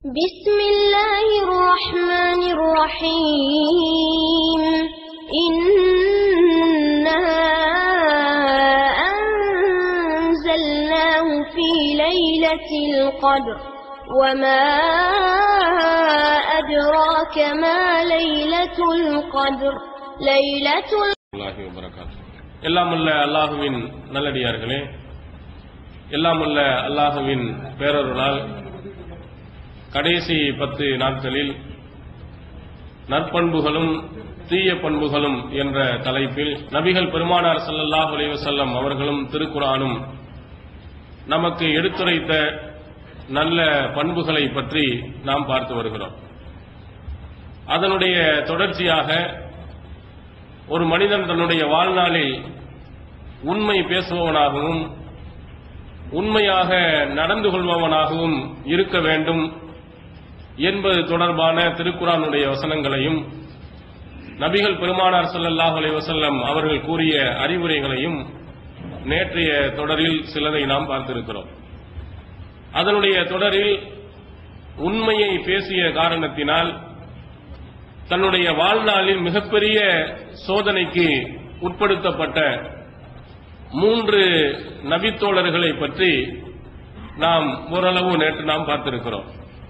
بسم الله الرحمن الرحيم إنا أنزلناه في ليلة القدر وما أدراك ما ليلة القدر ليلة அல்லாஹி வபரகாத்து எல்லாம் உள்ள அல்லாஹுவின் நல்லடியார்களே எல்லாம் உள்ள அல்லாஹுவின் பேரருளால் கடைசி பத்து நாட்களில் நற்பண்புகளும் தீய பண்புகளும் என்ற தலைப்பில் நபிகள் பெருமானார் ஸல்லல்லாஹு அலைஹி வஸல்லம் அவர்களும் திருக்குரானும் நமக்கு எடுத்துரைத்த நல்ல பண்புகளை பற்றி நாம் பார்த்து வருகிறோம் அதனுடைய தொடர்ச்சியாக ஒரு மனிதன் தன்னுடைய வாழ்நாளில் உண்மை பேசுபவனாகவும் உண்மையாக நடந்து கொள்பவனாகவும் இருக்க வேண்டும் என்பது தொடர்பான திருக்குறானுடைய வசனங்களையும் நபிகள் பெருமானார் ஸல்லல்லாஹு அலைஹி வஸல்லம் அவர்கள் கூறிய அறிவுரைகளையும் நேற்றைய தொடரில் சிலரை நாம் பார்த்திருக்கிறோம் அதனுடைய தொடரில் உண்மையை பேசிய காரணத்தினால் தன்னுடைய வாழ்நாளில் மிகப்பெரிய சோதனைக்கு உட்படுத்தப்பட்ட மூன்று நபித்தோழர்களை பற்றி நாம் ஓரளவு நேற்று நாம் பார்த்திருக்கிறோம்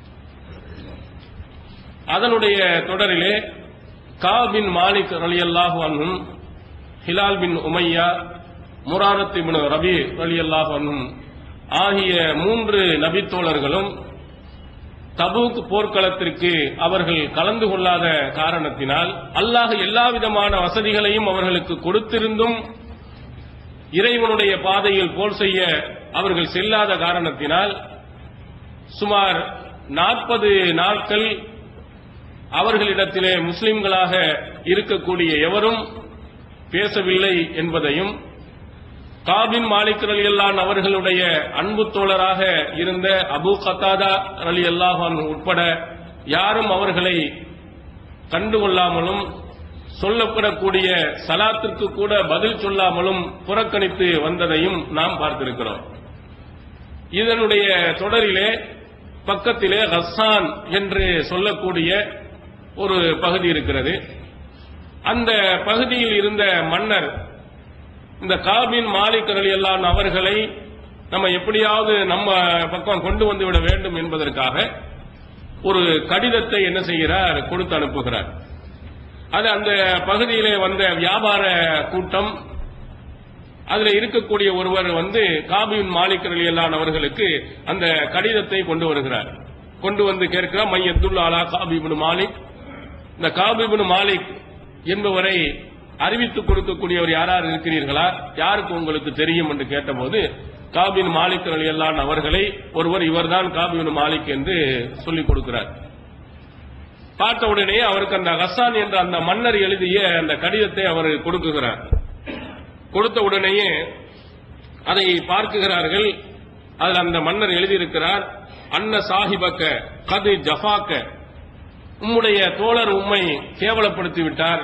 அதனுடைய தொடரிலே கா பின் மாலிக் ரலியல்லாஹு அன்ஹும் ஹிலால் பின் உமையா முராரத் பின் ரபி ரலியல்லாஹு அன்ஹும் ஆகிய மூன்று நபித்தோழர்களும் தபூக் போர்க்களத்திற்கு அவர்கள் கலந்து கொள்ளாத காரணத்தினால் அல்லாஹ் எல்லா விதமான வசதிகளையும் அவர்களுக்கு கொடுத்திருந்தும் இறைவனுடைய பாதையில் போர் செய்ய அவர்கள் செல்லாத காரணத்தினால் சுமார் நாற்பது நாட்கள் அவர்களிடத்திலே முஸ்லிம்களாக இருக்கக்கூடிய எவரும் பேசவில்லை என்பதையும் காபின் மாலிக் அலி அல்லான் அவர்களுடைய அன்பு தோழராக இருந்த அபு கத்தாதா அலி அல்லாஹான் உட்பட யாரும் அவர்களை கண்டுகொள்ளாமலும் சொல்லப்படக்கூடிய சலாத்திற்கு கூட பதில் சொல்லாமலும் புறக்கணித்து வந்ததையும் நாம் பார்த்திருக்கிறோம் இதனுடைய தொடரிலே பக்கத்திலே ஹஸ்ஸான் என்று சொல்லக்கூடிய ஒரு பகுதி இருக்கிறது அந்த பகுதியில் இருந்த மன்னர் இந்த காபின் மாலிக் அலி அல்லான் அவர்களை நம்ம எப்படியாவது நம்ம பக்கம் கொண்டு வந்து விட வேண்டும் என்பதற்காக ஒரு கடிதத்தை என்ன செய்கிறார் கொடுத்து அனுப்புகிறார் அது அந்த பகுதியிலே வந்த வியாபார கூட்டம் அதுல இருக்கக்கூடிய ஒருவர் வந்து காபின் மாலிக் அலி அல்லான் அவர்களுக்கு அந்த கடிதத்தை கொண்டு வருகிறார் கொண்டு வந்து கேட்கிறார் மையத்துல் அலா காபிபின் மாலிக் இந்த காபிபின் மாலிக் என்பவரை அறிவித்துக் கொடுக்கக்கூடியவர் யாரார் இருக்கிறீர்களா யாருக்கு உங்களுக்கு தெரியும் என்று கேட்டபோது காபின் மாலிக் அலி அல்லான் அவர்களை ஒருவர் இவர்தான் காபின் மாலிக் என்று சொல்லிக் கொடுக்கிறார் பார்த்த உடனே அவருக்கு அந்த ஹசான் என்ற அந்த மன்னர் எழுதிய அந்த கடிதத்தை அவர் கொடுக்குகிறார் கொடுத்த உடனேயே அதை பார்க்குகிறார்கள் அதில் அந்த மன்னர் எழுதியிருக்கிறார் அன்ன சாஹிபக்க கது ஜஃபாக்க உம்முடைய தோழர் உம்மை கேவலப்படுத்தி விட்டார்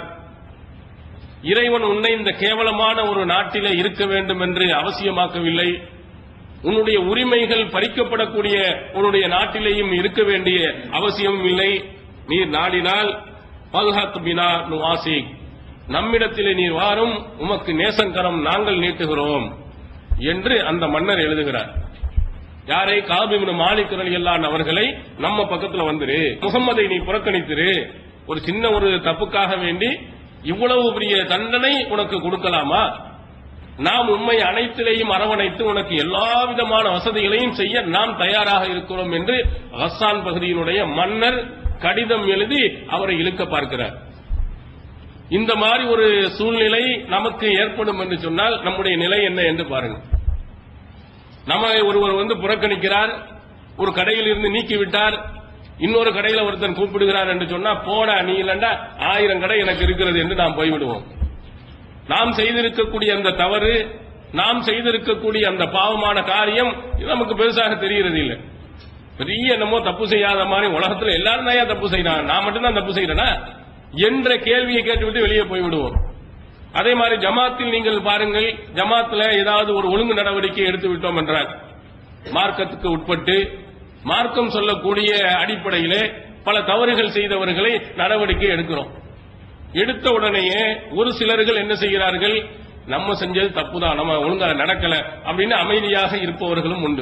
இறைவன் உன்னை இந்த கேவலமான ஒரு நாட்டிலே இருக்க வேண்டும் என்று அவசியமாக்கவில்லை உன்னுடைய உரிமைகள் பறிக்கப்படக்கூடிய உன்னுடைய நாட்டிலேயும் இருக்க வேண்டிய அவசியமும் இல்லை நீர் நாடினால் பல்ஹத் பினா நுவாசிக் நம்மிடத்திலே நீர் வாரும் உமக்கு நேசங்கரம் நாங்கள் நீட்டுகிறோம் என்று அந்த மன்னர் எழுதுகிறார் யாரை காபிபின் மாலிக் அல்லான் அவர்களை நம்ம பக்கத்துல வந்துரு முகம்மதை நீ புறக்கணித்திரு ஒரு சின்ன ஒரு தப்புக்காக வேண்டி இவ்வளவு பெரிய தண்டனை உனக்கு கொடுக்கலாமா நாம் உண்மை அனைத்திலையும் அரவணைத்து உனக்கு எல்லா விதமான வசதிகளையும் செய்ய நாம் தயாராக இருக்கிறோம் என்று ஹஸ்ஸான் பகுதியினுடைய மன்னர் கடிதம் எழுதி அவரை இழுக்க பார்க்கிறார் இந்த மாதிரி ஒரு சூழ்நிலை நமக்கு ஏற்படும் என்று சொன்னால் நம்முடைய நிலை என்ன என்று பாருங்க நம்ம ஒருவர் வந்து புறக்கணிக்கிறார் ஒரு கடையில் இருந்து நீக்கிவிட்டார் இன்னொரு கடையில ஒருத்தன் கூப்பிடுகிறார் என்று சொன்னா போடா நீ இல்லண்டா ஆயிரம் கடை எனக்கு இருக்கிறது என்று நாம் போய்விடுவோம் நாம் செய்திருக்கக்கூடிய அந்த தவறு நாம் செய்திருக்கக்கூடிய அந்த பாவமான காரியம் இது நமக்கு பெருசாக தெரிகிறது இல்லை பெரிய என்னமோ தப்பு செய்யாத மாதிரி உலகத்துல எல்லாரும் தான் ஏன் தப்பு செய்யறாங்க நான் மட்டும்தான் தப்பு செய்யறேனா என்ற கேள்வியை கேட்டுவிட்டு வெளியே போய்விடுவோம் அதே மாதிரி ஜமாத்தில் நீங்கள் பாருங்கள் ஜமாத்துல ஏதாவது ஒரு ஒழுங்கு நடவடிக்கை எடுத்து விட்டோம் என்றால் மார்க்கத்துக்கு உட்பட்டு மார்க்கம் சொல்லக்கூடிய அடிப்படையிலே பல தவறுகள் செய்தவர்களை நடவடிக்கை எடுக்கிறோம் எடுத்த உடனேயே ஒரு சிலர்கள் என்ன செய்கிறார்கள் நம்ம செஞ்சது தப்புதான் நம்ம ஒழுங்கா நடக்கல அப்படின்னு அமைதியாக இருப்பவர்களும் உண்டு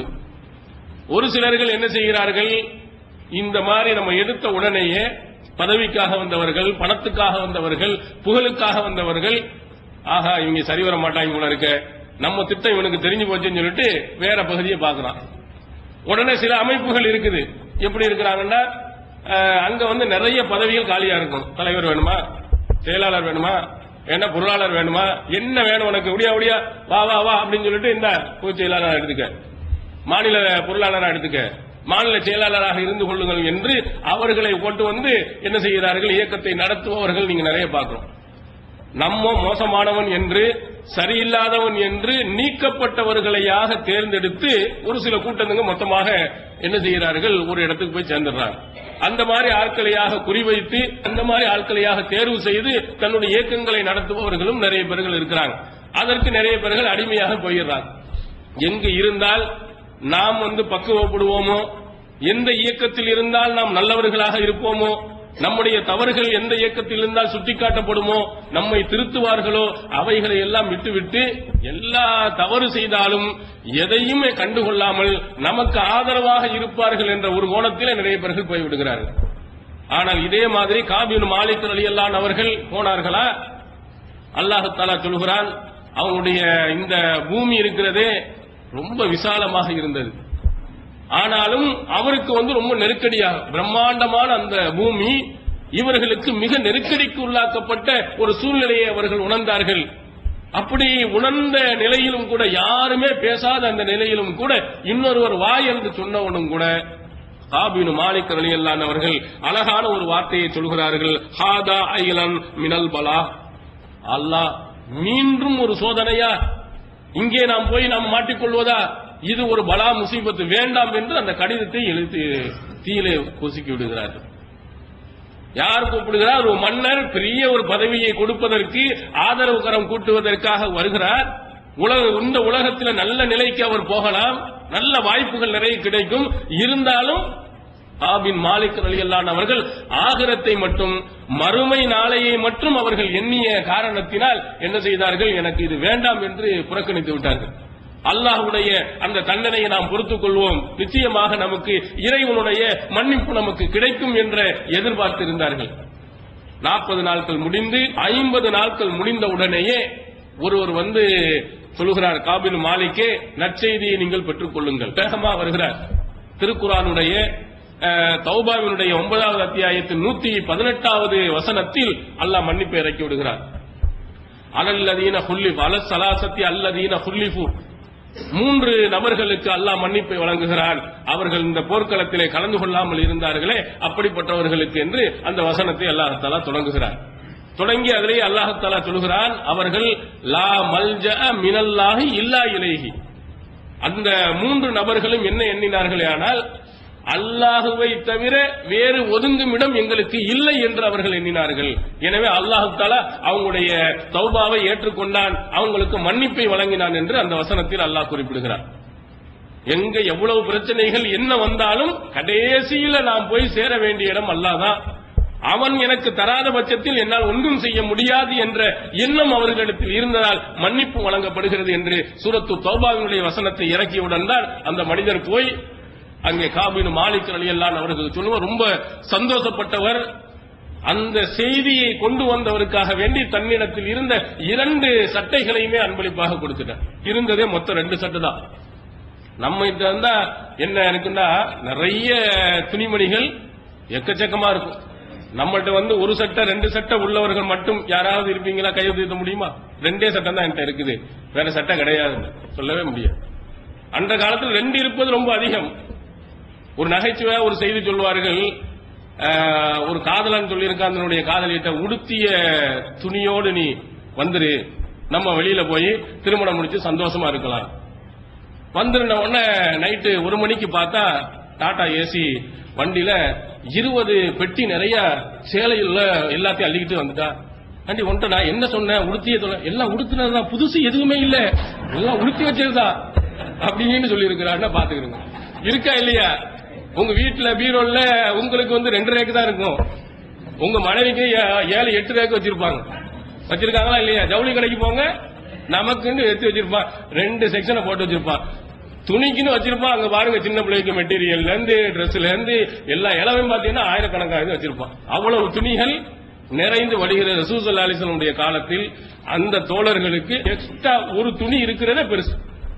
ஒரு சிலர்கள் என்ன செய்கிறார்கள் இந்த மாதிரி நம்ம எடுத்த உடனேயே பதவிக்காக வந்தவர்கள் பணத்துக்காக வந்தவர்கள் புகழுக்காக வந்தவர்கள் ஆஹா இவங்க சரி வர மாட்டாங்க போல இருக்க நம்ம திட்டம் இவனுக்கு தெரிஞ்சு போச்சுன்னு சொல்லிட்டு வேற பகுதியை பார்க்கறான் உடனே சில அமைப்புகள் இருக்குது எப்படி இருக்கிறாங்கன்னா அஹ், அங்க வந்து நிறைய பதவிகள் காலியா இருக்கும் தலைவர் வேணுமா செயலாளர் வேணுமா என்ன பொருளாளர் வேணுமா என்ன வேணும் உனக்கு முடியா முடியா வா வா வா அப்படின்னு சொல்லிட்டு இந்த பொதுச் செயலாளர் எடுத்துக்க மாநில பொருளாளராக எடுத்துக்க மாநில செயலாளராக இருந்து கொள்ளுங்கள் என்று அவர்களை கொண்டு வந்து என்ன செய்கிறார்கள் இயக்கத்தை நடத்துபவர்கள் நீங்க நிறைய பார்க்கிறோம் நம்ம மோசமானவன் என்று சரியில்லாதவன் என்று நீக்கப்பட்டவர்களையாக தேர்ந்தெடுத்து ஒரு சில கூட்டத்துங்க மொத்தமாக என்ன செய்கிறார்கள் ஒரு இடத்துக்கு போய் சேர்ந்துடுறாங்க அந்த மாதிரி ஆட்களையாக குறிவைத்து அந்த மாதிரி ஆட்களையாக தேர்வு செய்து தன்னுடைய இயக்கங்களை நடத்துபவர்களும் நிறைய பேர்கள் இருக்கிறாங்க அதற்கு நிறைய பேர்கள் அடிமையாக போயிடுறாங்க எங்கு இருந்தால் நாம் வந்து பக்குவப்படுவோமோ எந்த இயக்கத்தில் இருந்தால் நாம் நல்லவர்களாக இருப்போமோ நம்முடைய தவறுகள் எந்த இயக்கத்தில் இருந்தால் சுட்டிக்காட்டப்படுமோ நம்மை திருத்துவார்களோ அவைகளை எல்லாம் விட்டுவிட்டு எல்லா தவறு செய்தாலும் எதையுமே கண்டுகொள்ளாமல் நமக்கு ஆதரவாக இருப்பார்கள் என்ற ஒரு கோணத்திலே நிறைய பேர்கள் போய்விடுகிறார்கள் ஆனால் இதே மாதிரி காபின் மாலிக் அலியல்லான் அவர்கள் போனார்களா அல்லாஹு தாலா சொல்கிறான் அவங்களுடைய இந்த பூமி இருக்கிறதே ரொம்ப விசாலமாக இருந்தது ஆனாலும் அவருக்கு வந்து ரொம்ப நெருக்கடியாக பிரம்மாண்டமான அந்த பூமி இவர்களுக்கு மிக நெருக்கடிக்கு உள்ளாக்கப்பட்ட ஒரு சூழ்நிலையை அவர்கள் உணர்ந்தார்கள் அப்படி உணர்ந்த நிலையிலும் கூட யாருமே பேசாத அந்த நிலையிலும் கூட இன்னொருவர் வாய் என்று சொன்னவனும் கூட காபினு மாலிக் அலியல்லான் அவர்கள் அழகான ஒரு வார்த்தையை சொல்கிறார்கள் ஹாதா ஐலன் மினல் பலா அல்லாஹ் மீண்டும் ஒரு சோதனையா இங்கே நாம் போய் நாம் மாட்டிக்கொள்வதா இது ஒரு பலா முசீபத்து வேண்டாம் என்று அந்த கடிதத்தை எழுத்து தீயிலே கொசுக்கி விடுகிறார்கள் யார் கூப்பிடுகிறார் ஒரு மன்னர் பெரிய ஒரு பதவியை கொடுப்பதற்கு ஆதரவு கரம் கூட்டுவதற்காக வருகிறார் உலக இந்த உலகத்தில் நல்ல நிலைக்கு அவர் போகலாம் நல்ல வாய்ப்புகள் நிறைய கிடைக்கும் இருந்தாலும் ஆபின் மாலிக் அலியல்லான் அவர்கள் ஆகிரத்தை மட்டும் மறுமை நாளையை மட்டும் அவர்கள் எண்ணிய காரணத்தினால் என்ன செய்தார்கள் எனக்கு இது வேண்டாம் என்று புறக்கணித்து விட்டார்கள் அல்லாஹ்வுடைய அந்த தண்டனையை நாம் பொறுத்துக் கொள்வோம் நிச்சயமாக நமக்கு இறைவனுடைய மன்னிப்பு நமக்கு கிடைக்கும் என்ற எதிர்பார்த்திருந்தார்கள் நாற்பது நாட்கள் முடிந்து ஐம்பது நாட்கள் முடிந்த உடனேயே ஒருவர் வந்து சொல்லுகிறார் காபில் மாலிக்கே நற்செய்தியை நீங்கள் பெற்றுக் கொள்ளுங்கள் வேகமா வருகிறார் திருக்குறானுடைய அஹ், தௌபாவினுடைய ஒன்பதாவது அத்தியாயத்தின் நூத்தி பதினெட்டாவது வசனத்தில் அல்லாஹ் மன்னிப்பை இறக்கி விடுகிறார் அலல்லதீன ஹுல்லிஃப் அல சலாசத்தி அல்லதீன ஹுல்லிஃபு மூன்று நபர்களுக்கு அல்லாஹ் மன்னிப்பை வழங்குகிறான் அவர்கள் இந்த போர்க்களத்திலே கலந்து கொள்ளாமல் இருந்தார்களே அப்படிப்பட்டவர்களுக்கு என்று அந்த வசனத்தை அல்லாஹாலா தொடங்குகிறார் தொடங்கி அதிலே அல்லாஹாலா சொல்கிறான் அவர்கள் லா மல்ஜ மினல்லாஹி இல்லா இலேஹி அந்த மூன்று நபர்களும் என்ன எண்ணினார்களே ஆனால் அல்லாஹுவை தவிர வேறு ஒதுங்கும் இடம் எங்களுக்கு இல்லை என்று அவர்கள் எண்ணினார்கள் எனவே அல்லாஹு தாலா அவங்களுடைய தௌபாவை ஏற்றுக்கொண்டான் அவங்களுக்கு மன்னிப்பை வழங்கினான் என்று அந்த வசனத்தில் அல்லாஹ் குறிப்பிடுகிறார் எங்க எவ்வளவு பிரச்சனைகள் என்ன வந்தாலும் கடைசியில நாம் போய் சேர வேண்டிய இடம் அல்லாதான் அவன் எனக்கு தராத பட்சத்தில் என்னால் ஒன்றும் செய்ய முடியாது என்ற எண்ணம் அவர்களிடத்தில் இருந்ததால் மன்னிப்பு வழங்கப்படுகிறது என்று சூரத்து தௌபாவினுடைய வசனத்தை இறக்கியவுடன் தான் அந்த மனிதர் போய் அங்கே காபின் மாலிக் அலியல்லான் அவர்கள் சொல்லுவார் ரொம்ப சந்தோஷப்பட்டவர் அந்த செய்தியை கொண்டு வந்தவருக்காக வேண்டி தன்னிடத்தில் இருந்த இரண்டு சட்டைகளையுமே அன்பளிப்பாக கொடுத்துட்டார் இருந்ததே மொத்தம் ரெண்டு சட்டை தான் நம்ம கிட்ட இருந்தா என்ன இருக்குன்னா நிறைய துணிமணிகள் எக்கச்சக்கமா இருக்கும் நம்மகிட்ட வந்து ஒரு சட்டை ரெண்டு சட்டை உள்ளவர்கள் மட்டும் யாராவது இருப்பீங்களா கையை தூக்க முடியுமா ரெண்டே சட்டம் தான் என்கிட்ட இருக்குது வேற சட்டை கிடையாது சொல்லவே முடியாது அந்த காலத்தில் ரெண்டு இருப்பது ரொம்ப அதிகம் ஒரு நகைச்சுவையா ஒரு செய்தி சொல்வார்கள் ஆஹ், ஒரு காதலன் சொல்லியிருக்கான் தன்னுடைய காதலிட்ட உடுத்திய துணியோடு நீ வந்துரு நம்ம வெளியில போய் திருமணம் முடிச்சு சந்தோஷமா இருக்கலாம் வந்துருந்த உடனே நைட்டு ஒரு மணிக்கு பார்த்தா டாடா ஏசி வண்டியில இருபது பெட்டி நிறைய சேலையுள்ள எல்லாத்தையும் அள்ளிக்கிட்டு வந்துட்டா ஆண்டி உன்ட்ட நான் என்ன சொன்னேன் உடுத்திய தொலை எல்லாம் உடுத்தினதுதான் புதுசு எதுவுமே இல்ல எல்லாம் உடுத்தி வச்சதுதான் அப்படின்னு சொல்லி இருக்கிறாருன்னா பாத்துக்கிறோங்க இருக்கா இல்லையா உங்க வீட்டுல பீரோல்ல உங்களுக்கு வந்து ரெண்டு ரேக்கு தான் இருக்கும் உங்க மனைவிக்கு ஏ- ஏழு எட்டு ரேக்கு வச்சிருப்பாங்க வச்சிருக்காங்களா இல்லையா ஜவுளி கடைக்கு போங்க நமக்குன்னு எடுத்து வச்சிருப்பான் ரெண்டு செக்ஷனை போட்டு வச்சிருப்பான் துணிக்குன்னு வச்சிருப்பான் அங்க பாருங்க சின்ன பிள்ளைக்கு மெட்டீரியல்ல இருந்து ட்ரெஸ்ல இருந்து எல்லா இளவையும் பாத்தீங்கன்னா ஆயிரக்கணக்காக இது வச்சிருப்பான் அவ்வளவு துணிகள் நிறைந்து வடிகிற ரசூசல் அலிசனுடைய காலத்தில் அந்த தோழர்களுக்கு எக்ஸ்ட்ரா ஒரு துணி இருக்கிறதே பெருசு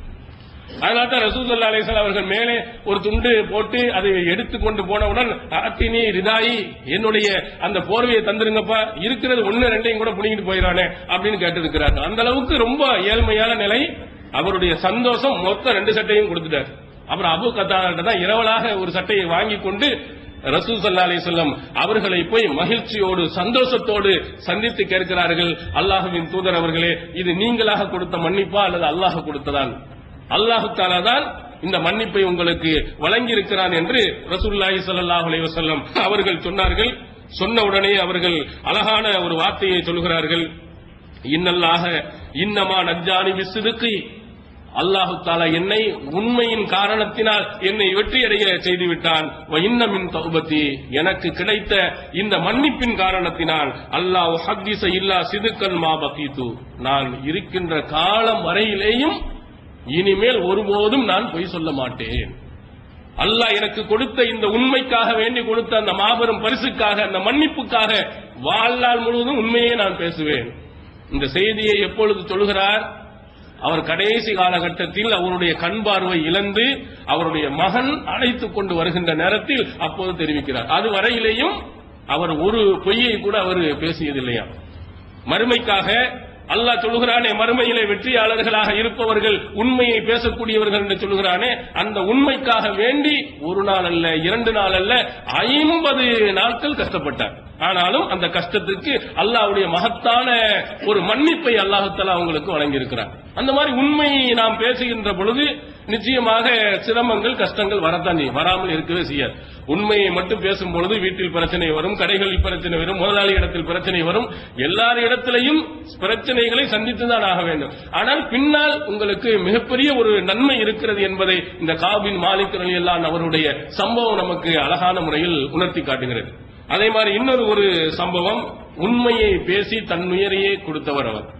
அதனால தான் ரசூசல்லா அலிஸ்லாம் அவர்கள் மேலே ஒரு துண்டு போட்டு அதை எடுத்து கொண்டு போனவுடன் ஆத்தினி ரிதாயி என்னுடைய அந்த போர்வையை தந்துருங்கப்பா இருக்கிறது ஒன்னு ரெண்டையும் கூட புடிங்கிட்டு போயிடானே அப்படின்னு கேட்டிருக்கிறார்கள் அந்த அளவுக்கு ரொம்ப ஏழ்மையான நிலை அவருடைய சந்தோஷம் மொத்த ரெண்டு சட்டையும் கொடுத்துட்டார் அப்புறம் அபு கத்தாட்ட தான் இரவலாக ஒரு சட்டையை வாங்கி கொண்டு ரசூல் சல்லா அலிசல்லம் அவர்களை போய் மகிழ்ச்சியோடு சந்தோஷத்தோடு சந்தித்து கேட்கிறார்கள் அல்லாஹுவின் தூதர் அவர்களே இது நீங்களாக கொடுத்த மன்னிப்பா அல்லது அல்லாஹ் கொடுத்ததான் அல்லாஹு தாலா தான் இந்த மன்னிப்பை உங்களுக்கு வழங்கியிருக்கிறான் என்று ரசூலுல்லாஹி ஸல்லல்லாஹு அலைஹி வஸல்லம் அவர்கள் சொன்னார்கள் சொன்ன உடனே அவர்கள் அழகான ஒரு வார்த்தையை சொல்கிறார்கள் இன்னல்லாக இன்னமா நஜ்ஜானி விசுதுக்கு அல்லாஹு தாலா என்னை உண்மையின் காரணத்தினால் என்னை வெற்றியடைய செய்து விட்டான் வ இன்னமின் தௌபத்தி எனக்கு கிடைத்த இந்த மன்னிப்பின் காரணத்தினால் அல்லாஹ் ஹத்திச இல்லா சிதுக்கன் மா பகீத்து நான் இருக்கின்ற காலம் வரையிலேயும் இனிமேல் ஒருபோதும் நான் பொய் சொல்ல மாட்டேன் அல்லாஹ் எனக்கு கொடுத்த இந்த உண்மைக்காக வேண்டி கொடுத்த அந்த மாபெரும் பரிசுக்காக அந்த மன்னிப்புக்காக வாழ்நாள் முழுவதும் உண்மையே நான் பேசுவேன் இந்த செய்தியை எப்பொழுது சொல்கிறார் அவர் கடைசி காலகட்டத்தில் அவருடைய கண் பார்வை இழந்து அவருடைய மகன் அழைத்துக் கொண்டு வருகின்ற நேரத்தில் அப்போது தெரிவிக்கிறார் அது வரையிலேயும் அவர் ஒரு பொய்யை கூட அவர் பேசியதில்லையா மறுமைக்காக அல்லாஹ் சொல்லுகிறானே மறுமையிலே வெற்றியாளர்களாக இருப்பவர்கள் உண்மையை பேசக்கூடியவர்கள் என்று சொல்லுகிறானே அந்த உண்மைக்காக வேண்டி ஒரு நாள் அல்ல இரண்டு நாள் அல்ல ஐம்பது நாட்கள் கஷ்டப்பட்டார் ஆனாலும் அந்த கஷ்டத்துக்கு அல்லாஹ்வுடைய மகத்தான ஒரு மன்னிப்பை அல்லாஹத்தாலா அவங்களுக்கு வழங்கியிருக்கிறார் அந்த மாதிரி உண்மையை நாம் பேசுகின்ற பொழுது நிச்சயமாக சிரமங்கள் கஷ்டங்கள் வரத்தான் செய்யும் வராமல் இருக்கவே செய்யாது உண்மையை மட்டும் பேசும் பொழுது வீட்டில் பிரச்சனை வரும் கடைகளில் பிரச்சனை வரும் முதலாளி இடத்தில் பிரச்சனை வரும் எல்லார் இடத்திலையும் பிரச்சனைகளை சந்தித்துதான் ஆக வேண்டும் ஆனால் பின்னால் உங்களுக்கு மிகப்பெரிய ஒரு நன்மை இருக்கிறது என்பதை இந்த காபின் மாலிக் எல்லாம் அவருடைய சம்பவம் நமக்கு அழகான முறையில் உணர்த்தி காட்டுகிறது அதே மாதிரி இன்னொரு ஒரு சம்பவம் உண்மையை பேசி தன்னுயரையே கொடுத்தவர் அவர்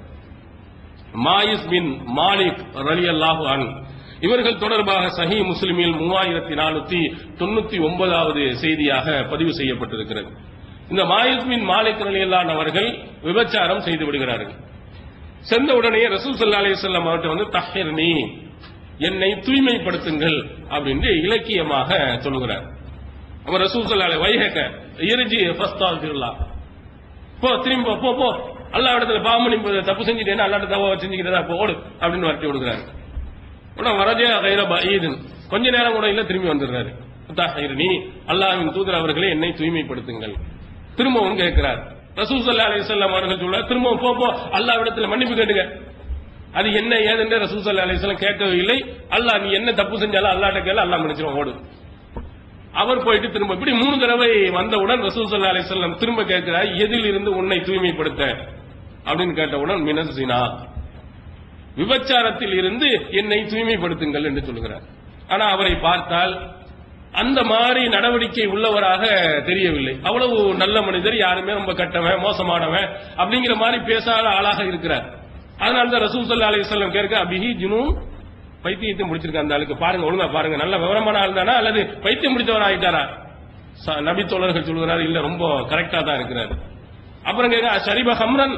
மாயிஸ் பின் மாலிக் ரலி அல்லாஹு அன் இவர்கள் தொடர்பாக சஹி முஸ்லிமில் மூவாயிரத்தி நானூத்தி தொண்ணூத்தி ஒன்பதாவது செய்தியாக பதிவு செய்யப்பட்டிருக்கிறது இந்த மாயிஸ் பின் மாலிக் ரலி அல்லான் அவர்கள் விபச்சாரம் செய்து விடுகிறார்கள் சென்ற உடனே ரசூல் சல்லா அலிசல்லாம் அவர்கிட்ட வந்து தஹிர் நீ என்னை தூய்மைப்படுத்துங்கள் அப்படின்னு இலக்கியமாக சொல்லுகிறார் அவர் ரசூல் சல்லா அலி வைஹக இருஜி ஃபஸ்தால்ஃபிருல்லா போ திரும்பி போ, போ போ அல்லா இடத்துல பாவம் நீ தப்பு செஞ்சுட்டேன்னா அல்லா தவா செஞ்சுக்கிட்டதா போ ஓடு அப்படின்னு வரட்டி விடுகிறாரு உடனே வரதே கைர பஈதுன் கொஞ்ச நேரம் கூட இல்ல திரும்பி வந்துடுறாரு தாஹிர் நீ அல்லாஹ்வின் தூதர் அவர்களே என்னை தூய்மைப்படுத்துங்கள் திரும்பவும் கேட்கிறார் ரசூல் சல்லா அலிசல்லாம் அவர்கள் சொல்ல திரும்பவும் போ போ அல்லாஹ் இடத்துல மன்னிப்பு கேட்டுங்க அது என்ன ஏதுன்னு ரசூல் சல்லா அலிஸ்லாம் கேட்கவே இல்லை அல்லாஹ் நீ என்ன தப்பு செஞ்சாலும் அல்லாட்ட கேள அல்லாஹ் மன்னிச்சிரும் ஓடு அவர் போயிட்டு திரும்ப இப்படி மூணு தடவை வந்தவுடன் ரசூல் சல்லா அலிசல்லாம் திரும்ப கேட்கிறார் எதில் இருந்து உன்னை தூய்மைப்படுத்த அப்படின்னு கேட்டவுடன் மினசினா விபச்சாரத்தில் இருந்து என்னை தூய்மைப்படுத்துங்கள் என்று சொல்கிறார் ஆனா அவரை பார்த்தால் அந்த மாதிரி நடவடிக்கை உள்ளவராக தெரியவில்லை அவ்வளவு நல்ல மனிதர் யாருமே ரொம்ப கட்டவன் மோசமானவன் அப்படிங்கிற மாதிரி பேசாத ஆளாக இருக்கிறார் அதனால தான் ரசூல் சல்லா அலிஸ்லாம் கேட்க அபிஹி ஜுனூன் பைத்தியத்தை முடிச்சிருக்க அந்த ஆளுக்கு பாருங்க ஒழுங்கா பாருங்க நல்ல விவரமான ஆள் தானா அல்லது பைத்தியம் முடித்தவர் ஆயிட்டாரா ச- நபி தோழர்கள் சொல்கிறார் இல்ல ரொம்ப கரெக்டா தான் இருக்கிறார் அப்புறம் கேட்க ஷரிப ஹம்ரன்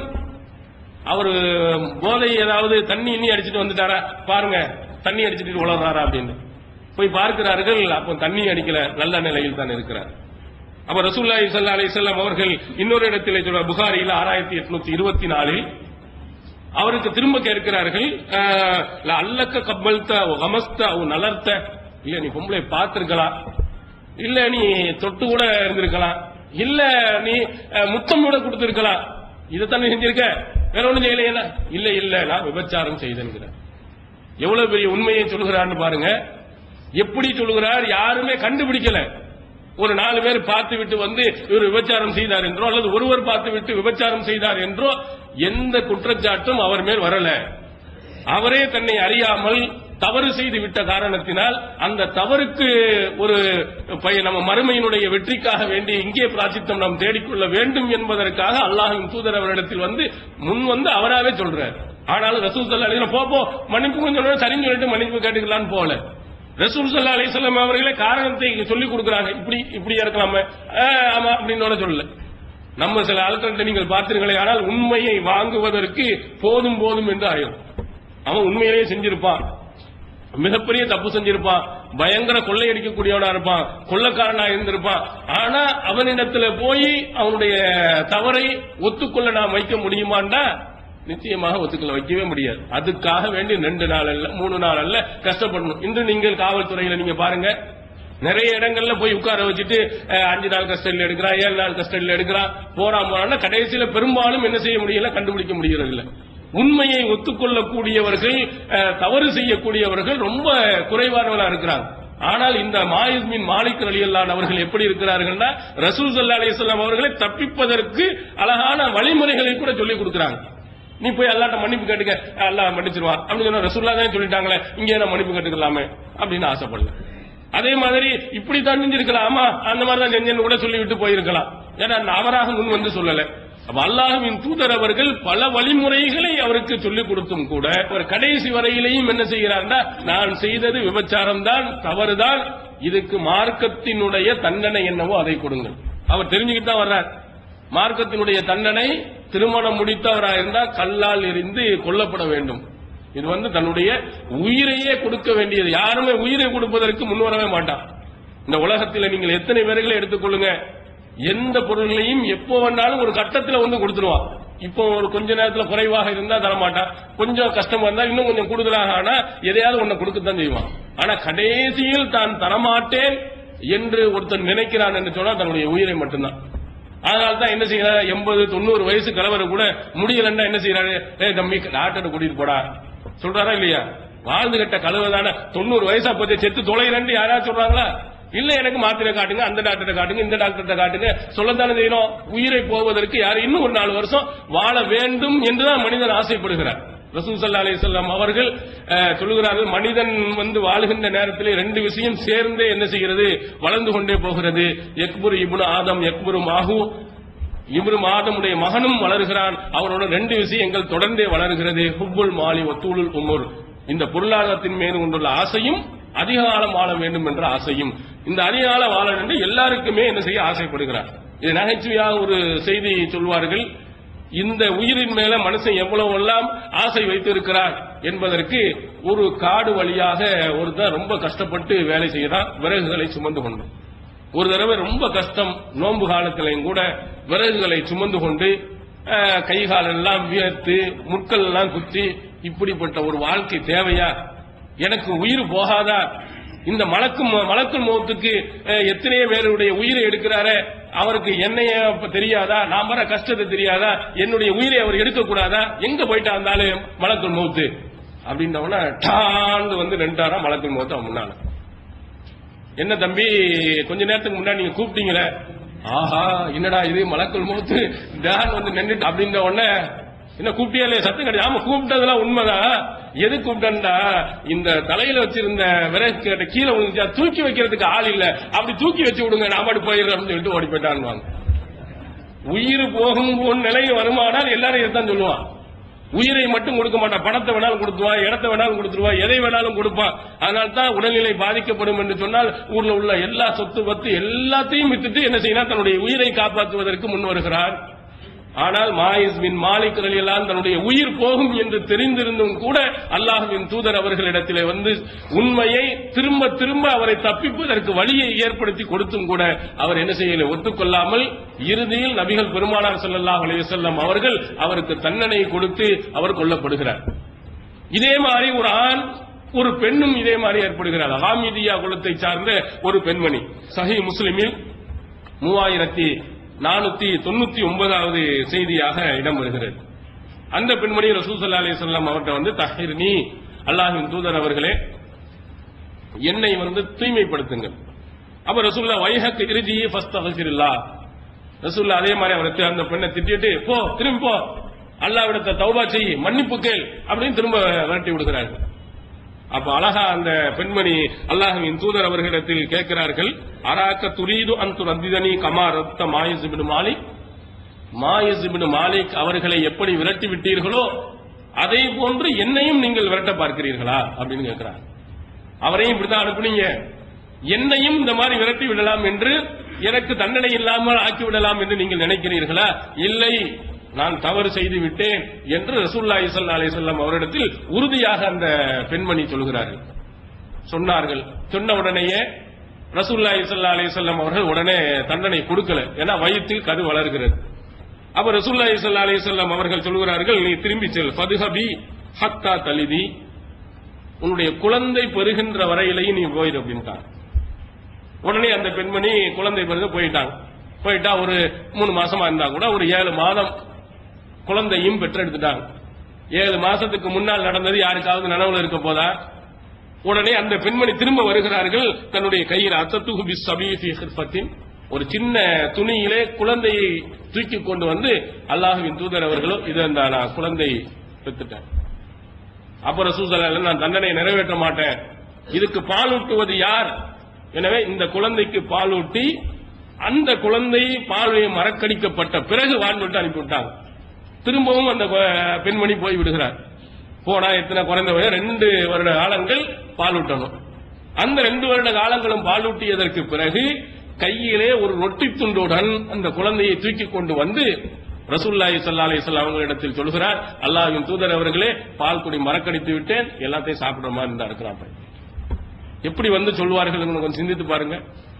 அவர் போதை ஏதாவது தண்ணி இன்னி அடிச்சிட்டு வந்துட்டாரா பாருங்க தண்ணி அடிச்சிட்டு உளறாரா அப்படின்னு போய் பார்க்கிறார்கள் அப்போ தண்ணி அடிக்கல நல்ல நிலையில் தான் இருக்கிறார் அப்ப ரசூல்லாஹி ஸல்லல்லாஹு அலைஹி வஸல்லம் அவர்கள் இன்னொரு இடத்திலே சொல்ற புகாரியில் ஆறாயிரத்தி எட்நூத்தி இருபத்தி நாலில் அவருக்கு திரும்ப கேட்கிறார்கள் அஹ், அல்லக்க கப்பல்த கமஸ்த நலர்த்த இல்ல நீ பொம்பளை பார்த்திருக்கலாம் இல்ல நீ தொட்டு கூட இருந்திருக்கலாம் இல்ல நீ அஹ், முத்தம் கூட கொடுத்திருக்கலாம் இதைத்தான் நீ செஞ்சிருக்க வேற ஒண்ணும் செய்யலையா இல்ல இல்ல நான் விபச்சாரம் செய்தேன்கிறார் எவ்வளவு பெரிய உண்மையை சொல்கிறான்னு பாருங்க எப்படி சொல்கிறார் யாருமே கண்டுபிடிக்கல ஒரு நாலு பேர் பார்த்து விட்டு வந்து இவர் விபச்சாரம் செய்தார் என்றோ அல்லது ஒருவர் பார்த்து விட்டு விபச்சாரம் செய்தார் என்றோ எந்த குற்றச்சாட்டும் அவர் மேல் வரல அவரே தன்னை அறியாமல் தவறு செய்து விட்ட காரணத்தினால் அந்த தவறுக்கு ஒரு பய- நம்ம மறுமையினுடைய வெற்றிக்காக வேண்டி இங்கே பிராச்சித்தம் நாம் தேடிக்கொள்ள வேண்டும் என்பதற்காக அல்லாஹின் தூதர் அவரிடத்தில் வந்து முன் வந்து அவராவே சொல்றார் ஆனாலும் ரசூல் சல்லா அலிஸ்லாம் போ போ மன்னிப்பு கொஞ்சம் சரின்னு சொல்லிட்டு மன்னிப்பு கேட்டுக்கலான்னு போல ரசூல் சல்லா அலிஸ்லாம் அவர்களே காரணத்தை சொல்லிக் கொடுக்குறாங்க இப்படி இப்படி இருக்கலாமே ஆ, ஆமா அப்படின்னு சொல்லல நம்ம சில ஆட்கள்கிட்ட நீங்கள் பார்த்தீர்களே ஆனால் உண்மையை வாங்குவதற்கு போதும் போதும் என்று ஆயிரும் அவன் உண்மையிலேயே செஞ்சிருப்பான் மிகப்பெரிய தப்பு செஞ்சிருப்பான் பயங்கர கொள்ளையடிக்கக்கூடியவனா இருப்பான் கொள்ளக்காரனா இருந்திருப்பான் ஆனா அவனிடத்துல போய் அவனுடைய தவறை ஒத்துக்கொள்ள நாம் வைக்க முடியுமாண்டா நிச்சயமாக ஒத்துக்கொள்ள வைக்கவே முடியாது அதுக்காக வேண்டி ரெண்டு நாள் அல்ல மூணு நாள் அல்ல கஷ்டப்படணும் இன்று நீங்கள் காவல்துறையில நீங்க பாருங்க நிறைய இடங்கள்ல போய் உட்கார வச்சுட்டு அஹ், அஞ்சு நாள் கஸ்டடியில் எடுக்கிறான் ஏழு நாள் கஸ்டடியில் எடுக்கிறான் போறான் போறான்னா கடைசியில பெரும்பாலும் என்ன செய்ய முடியல கண்டுபிடிக்க முடிகிறது இல்ல உண்மையை ஒத்துக்கொள்ளக்கூடியவர்கள் அஹ், தவறு செய்யக்கூடியவர்கள் ரொம்ப குறைவானவர்களா இருக்கிறாங்க ஆனால் இந்த மாயிஸ்மின் மாலிக் அலியல்லான் அவர்கள் எப்படி இருக்கிறார்கள்னா ரசூல் சல்லா அலிஸ்லாம் அவர்களை தப்பிப்பதற்கு அழகான வழிமுறைகளை கூட சொல்லிக் கொடுக்கிறாங்க நீ போய் அல்லாட்ட மன்னிப்பு கேட்டுக்க அல்லாஹ் மன்னிச்சிருவான் அப்படின்னு சொன்னா ரசூல்லா தான் சொல்லிட்டாங்களே இங்கே நான் மன்னிப்பு கேட்டுக்கலாமே அப்படின்னு ஆசைப்படல அதே மாதிரி இப்படி தான் செஞ்சிருக்கலாம் ஆமா அந்த மாதிரி தான் செஞ்சேன்னு கூட சொல்லிவிட்டு போயிருக்கலாம் ஏன்னா அவராக முன் வந்து சொல்லல அப்ப அல்லாஹ்வின் தூதர் அவர்கள் பல வழிமுறைகளை அவருக்கு சொல்லிக் கொடுத்தும் கூட அவர் கடைசி வரையிலையும் என்ன செய்கிறார்னா நான் செய்தது விபச்சாரம் தான் தவறுதான் இதுக்கு மார்க்கத்தினுடைய தண்டனை என்னவோ அதை கொடுங்கள் அவர் தெரிஞ்சுக்கிட்டு தான் வர்றார் மார்க்கத்தினுடைய தண்டனை திருமணம் முடித்தவராக இருந்தால் கல்லால் எறிந்து கொல்லப்பட வேண்டும் இது வந்து தன்னுடைய உயிரையே கொடுக்க வேண்டியது யாருமே உயிரை கொடுப்பதற்கு முன்வரவே மாட்டான் இந்த உலகத்தில் நீங்கள் எத்தனை பேர்களை எடுத்துக்கொள்ளுங்க எந்த பொருள்களையும் எப்போ வேணாலும் ஒரு கட்டத்தில் வந்து கொடுத்துருவான் இப்போ ஒரு கொஞ்ச நேரத்தில் குறைவாக இருந்தா தரமாட்டான் கொஞ்சம் கஷ்டமா இருந்தா இன்னும் கொஞ்சம் கூடுதலாக ஆனா எதையாவது ஒண்ணு கொடுக்கத்தான் செய்வான் ஆனா கடைசியில் தான் தரமாட்டேன் என்று ஒருத்தன் நினைக்கிறான் என்று சொன்னா தன்னுடைய உயிரை மட்டும்தான் அதனால தான் என்ன செய்யறாரு எண்பது தொண்ணூறு வயசு கலவர கூட முடியலன்னா என்ன செய்யறாரு ஏய் தம்பி டாக்டர் கூட்டிட்டு போடா சொல்றாரா இல்லையா வாழ்ந்து கட்ட கழுவு தானே தொண்ணூறு வயசா போச்சு செத்து தொலைறேன்னு யாராவது சொல்றாங்களா இல்ல எனக்கு மாத்திரை காட்டுங்க அந்த டாக்டரை காட்டுங்க இந்த டாக்டர்கிட்ட காட்டுங்க சொல்லத்தானே செய்யணும் உயிரை போவதற்கு யார் இன்னும் ஒரு நாலு வருஷம் வாழ வேண்டும் என்றுதான் மனிதன் ஆசைப்படுகிறார் ரசூல் சல்லா அலிசல்லாம் அவர்கள் அஹ், சொல்லுகிறார்கள் மனிதன் வந்து வாழுகின்ற நேரத்தில் ரெண்டு விஷயம் சேர்ந்தே என்ன செய்கிறது வளர்ந்து கொண்டே போகிறது எக்புரு இப்னு ஆதம் எக்புரு மாஹு இப்னு ஆதமுடைய மகனும் வளர்கிறான் அவனோட ரெண்டு விஷயங்கள் தொடர்ந்தே வளர்கிறது ஹுப்புல் மாலி ஒத்தூலுல் உமுர் இந்த பொருளாதாரத்தின் மீது கொண்டுள்ள ஆசையும் அதிக காலம் வாழ வேண்டும் என்ற ஆசையும் இந்த அதிக காலம் வாழ வேண்டும் எல்லாருக்குமே என்ன செய்ய ஆசைப்படுகிறார் இது நகைச்சுவையாக ஒரு செய்தி சொல்வார்கள் இந்த உயிரின் மேல மனுஷன் எவ்வளவு எல்லாம் ஆசை வைத்திருக்கிறார் என்பதற்கு ஒரு காடு வழியாக ஒருத்தன் ரொம்ப கஷ்டப்பட்டு வேலை செய்யறான் விறகுகளை சுமந்து கொண்டு ஒரு தடவை ரொம்ப கஷ்டம் நோன்பு காலத்திலையும் கூட விறகுகளை சுமந்து கொண்டு அஹ், கை காலெல்லாம் வியர்த்து முட்கள் எல்லாம் குத்தி இப்படிப்பட்ட ஒரு வாழ்க்கை தேவையா எனக்கு உயிர் போகாதா இந்த மலக்கு மலக்குள் முகத்துக்கு எத்தனையோ பேருடைய உயிரை எடுக்கிறாரே அவருக்கு என்னைய அப்ப தெரியாதா நான் வர கஷ்டத்தை தெரியாதா என்னுடைய உயிரை அவர் எடுக்கக்கூடாதா எங்க போயிட்டா இருந்தாலும் மலக்குள் மௌத்து அப்படின்னவன டாண்டு வந்து நின்றாரா மலக்குள் மௌத்து அவன் முன்னால என்ன தம்பி கொஞ்ச நேரத்துக்கு முன்னாடி நீங்க கூப்பிட்டீங்களே ஆஹா என்னடா இது மலக்குள் மௌத்து தான் வந்து நின்றுட்டு அப்படின்ற உடனே என்ன கூப்பிட்டியா இல்லையா சத்தம் கிடையாது ஆமா கூப்பிட்டதெல்லாம் உண்மைதான் எது கூப்பிட்டா இந்த தலையில வச்சிருந்த விறகு கட்டை கீழே விழுந்துச்சா தூக்கி வைக்கிறதுக்கு ஆள் இல்ல அப்படி தூக்கி வச்சு விடுங்க நான் பாட்டு போயிடுறேன் அப்படின்னு சொல்லிட்டு ஓடி போயிட்டான்னு உயிர் போகும் போன் நிலை வருமானால் எல்லாரும் இதைத்தான் சொல்லுவான் உயிரை மட்டும் கொடுக்க மாட்டான் பணத்தை வேணாலும் கொடுத்துவான் இடத்தை வேணாலும் கொடுத்துருவான் எதை வேணாலும் கொடுப்பான் அதனால தான் உடல்நிலை பாதிக்கப்படும் என்று சொன்னால் ஊர்ல உள்ள எல்லா சொத்து பத்து எல்லாத்தையும் வித்துட்டு என்ன செய்யணும் தன்னுடைய உயிரை காப்பாற்றுவதற்கு முன் வருகிறார் ஆனால் மாயிஸ் பின் மாலிக் ரலியல்லாஹு தன்னுடைய உயிர் போகும் என்று தெரிந்திருந்தும் கூட அல்லாஹ்வின் தூதர் அவர்களிடத்திலே வந்து உண்மையை திரும்ப திரும்ப அவரை தப்பிப்பதற்கு வழியை ஏற்படுத்தி கொடுத்தும் கூட அவர் என்ன செய்யல ஒத்துக்கொள்ளாமல் இறுதியில் நபிகள் பெருமானார் ஸல்லல்லாஹு அலைஹி வஸல்லம் அவர்கள் அவருக்கு தண்டனை கொடுத்து அவர் கொல்லப்படுகிறார் இதே மாதிரி ஒரு ஆண் ஒரு பெண்ணும் இதே மாதிரி ஏற்படுகிறார் ஹாமிதியா குலத்தை சார்ந்த ஒரு பெண்மணி சஹி முஸ்லிமில் மூவாயிரத்தி நானூத்தி தொண்ணூத்தி ஒன்பதாவது செய்தியாக இடம் வருகிறது அந்த பெண்மணி ரசூல் சல்லா அலி சொல்லம் அவர்கிட்ட வந்து தஹிர் நீ அல்லாஹின் தூதர் அவர்களே என்னை வந்து தூய்மைப்படுத்துங்கள் அப்ப ரசூல்லா வைஹக் இறுதி ஃபஸ்ட் அகசிரில்லா ரசூல்லா அதே மாதிரி அவரை அந்த பெண்ணை திட்டிட்டு போ திரும்பி போ அல்லாவிடத்தை தௌபா செய் மன்னிப்பு கேள் அப்படின்னு திரும்ப விரட்டி விடுகிறார்கள் அப்ப அழகா அந்த பெண்மணி அல்லாஹ்வின் தூதர் அவர்களிடத்தில் கேட்கிறார்கள் அராக்க துரீது அந்து ரத்திதனி கமா ரத்த மாயிஸ் இப்னு மாலிக் மாயிஸ் இப்னு மாலிக் அவர்களை எப்படி விரட்டி விட்டீர்களோ அதே போன்று என்னையும் நீங்கள் விரட்ட பார்க்கிறீர்களா அப்படின்னு கேட்கிறார் அவரையும் இப்படிதான் அனுப்புனீங்க என்னையும் இந்த மாதிரி விரட்டி விடலாம் என்று எனக்கு தண்டனை இல்லாமல் ஆக்கி விடலாம் என்று நீங்கள் நினைக்கிறீர்களா இல்லை நான் தவறு செய்து விட்டேன் என்று ரசூல்லாஹி ஸல்லல்லாஹு அலைஹி வஸல்லம் அவரிடத்தில் உறுதியாக அந்த பெண்மணி சொல்கிறார்கள் சொன்னார்கள் சொன்ன உடனேயே ரசூல்லாஹி ஸல்லல்லாஹு அலைஹி வஸல்லம் அவர்கள் உடனே தண்டனை கொடுக்கல ஏன்னா வயிற்றில் கரு வளர்கிறது அப்ப ரசூல்லாஹி ஸல்லல்லாஹு அலைஹி வஸல்லம் அவர்கள் சொல்கிறார்கள் நீ திரும்பி செல் ஃபதுஹபி ஹத்தா தலிதி உன்னுடைய குழந்தை பெறுகின்ற வரையிலையும் நீ போயிரு அப்படின்ட்டாங்க உடனே அந்த பெண்மணி குழந்தை பிறகு போயிட்டாங்க போயிட்டா ஒரு மூணு மாசமா இருந்தா கூட ஒரு ஏழு மாதம் குழந்தையும் பெற்றெடுத்துட்டாங்க ஏழு மாசத்துக்கு முன்னால் நடந்தது யாருக்காவது நனவுல இருக்க போதா உடனே அந்த பெண்மணி திரும்ப வருகிறார்கள் தன்னுடைய கையில் அத்தத்துகு பி சபீஃபி ஹிர்ஃபத்தின் ஒரு சின்ன துணியிலே குழந்தையை தூக்கி கொண்டு வந்து அல்லாஹுவின் தூதர் அவர்களோ இதை இந்த நான் குழந்தை பெற்றுட்டேன் அப்ப ரசூசல்ல நான் தண்டனை நிறைவேற்ற மாட்டேன் இதுக்கு பாலூட்டுவது யார் எனவே இந்த குழந்தைக்கு பாலூட்டி அந்த குழந்தை பால்வை மறக்கடிக்கப்பட்ட பிறகு வாழ்ந்துட்டு அனுப்பிவிட்டாங்க திரும்பவும் அந்த கொ- பெண்மணி போய் விடுகிறார் போனா எத்தனை குறைந்த வயது ரெண்டு வருட காலங்கள் பாலூட்டணும் அந்த ரெண்டு வருட காலங்களும் பாலூட்டியதற்கு பிறகு கையிலே ஒரு ரொட்டி துண்டுடன் அந்த குழந்தையை தூக்கி கொண்டு வந்து ரசூல்லாஹி ஸல்லல்லாஹு அலைஹி வஸல்லம் அவங்களிடத்தில் சொல்கிறார் அல்லாஹ்வின் தூதர் அவர்களே பால் குடி மறக்கடித்து விட்டேன் எல்லாத்தையும் சாப்பிடுற மாதிரி இருந்தா இருக்கிறான் எப்படி வந்து சொல்வார்கள் கொஞ்சம் சிந்தித்து பாருங்க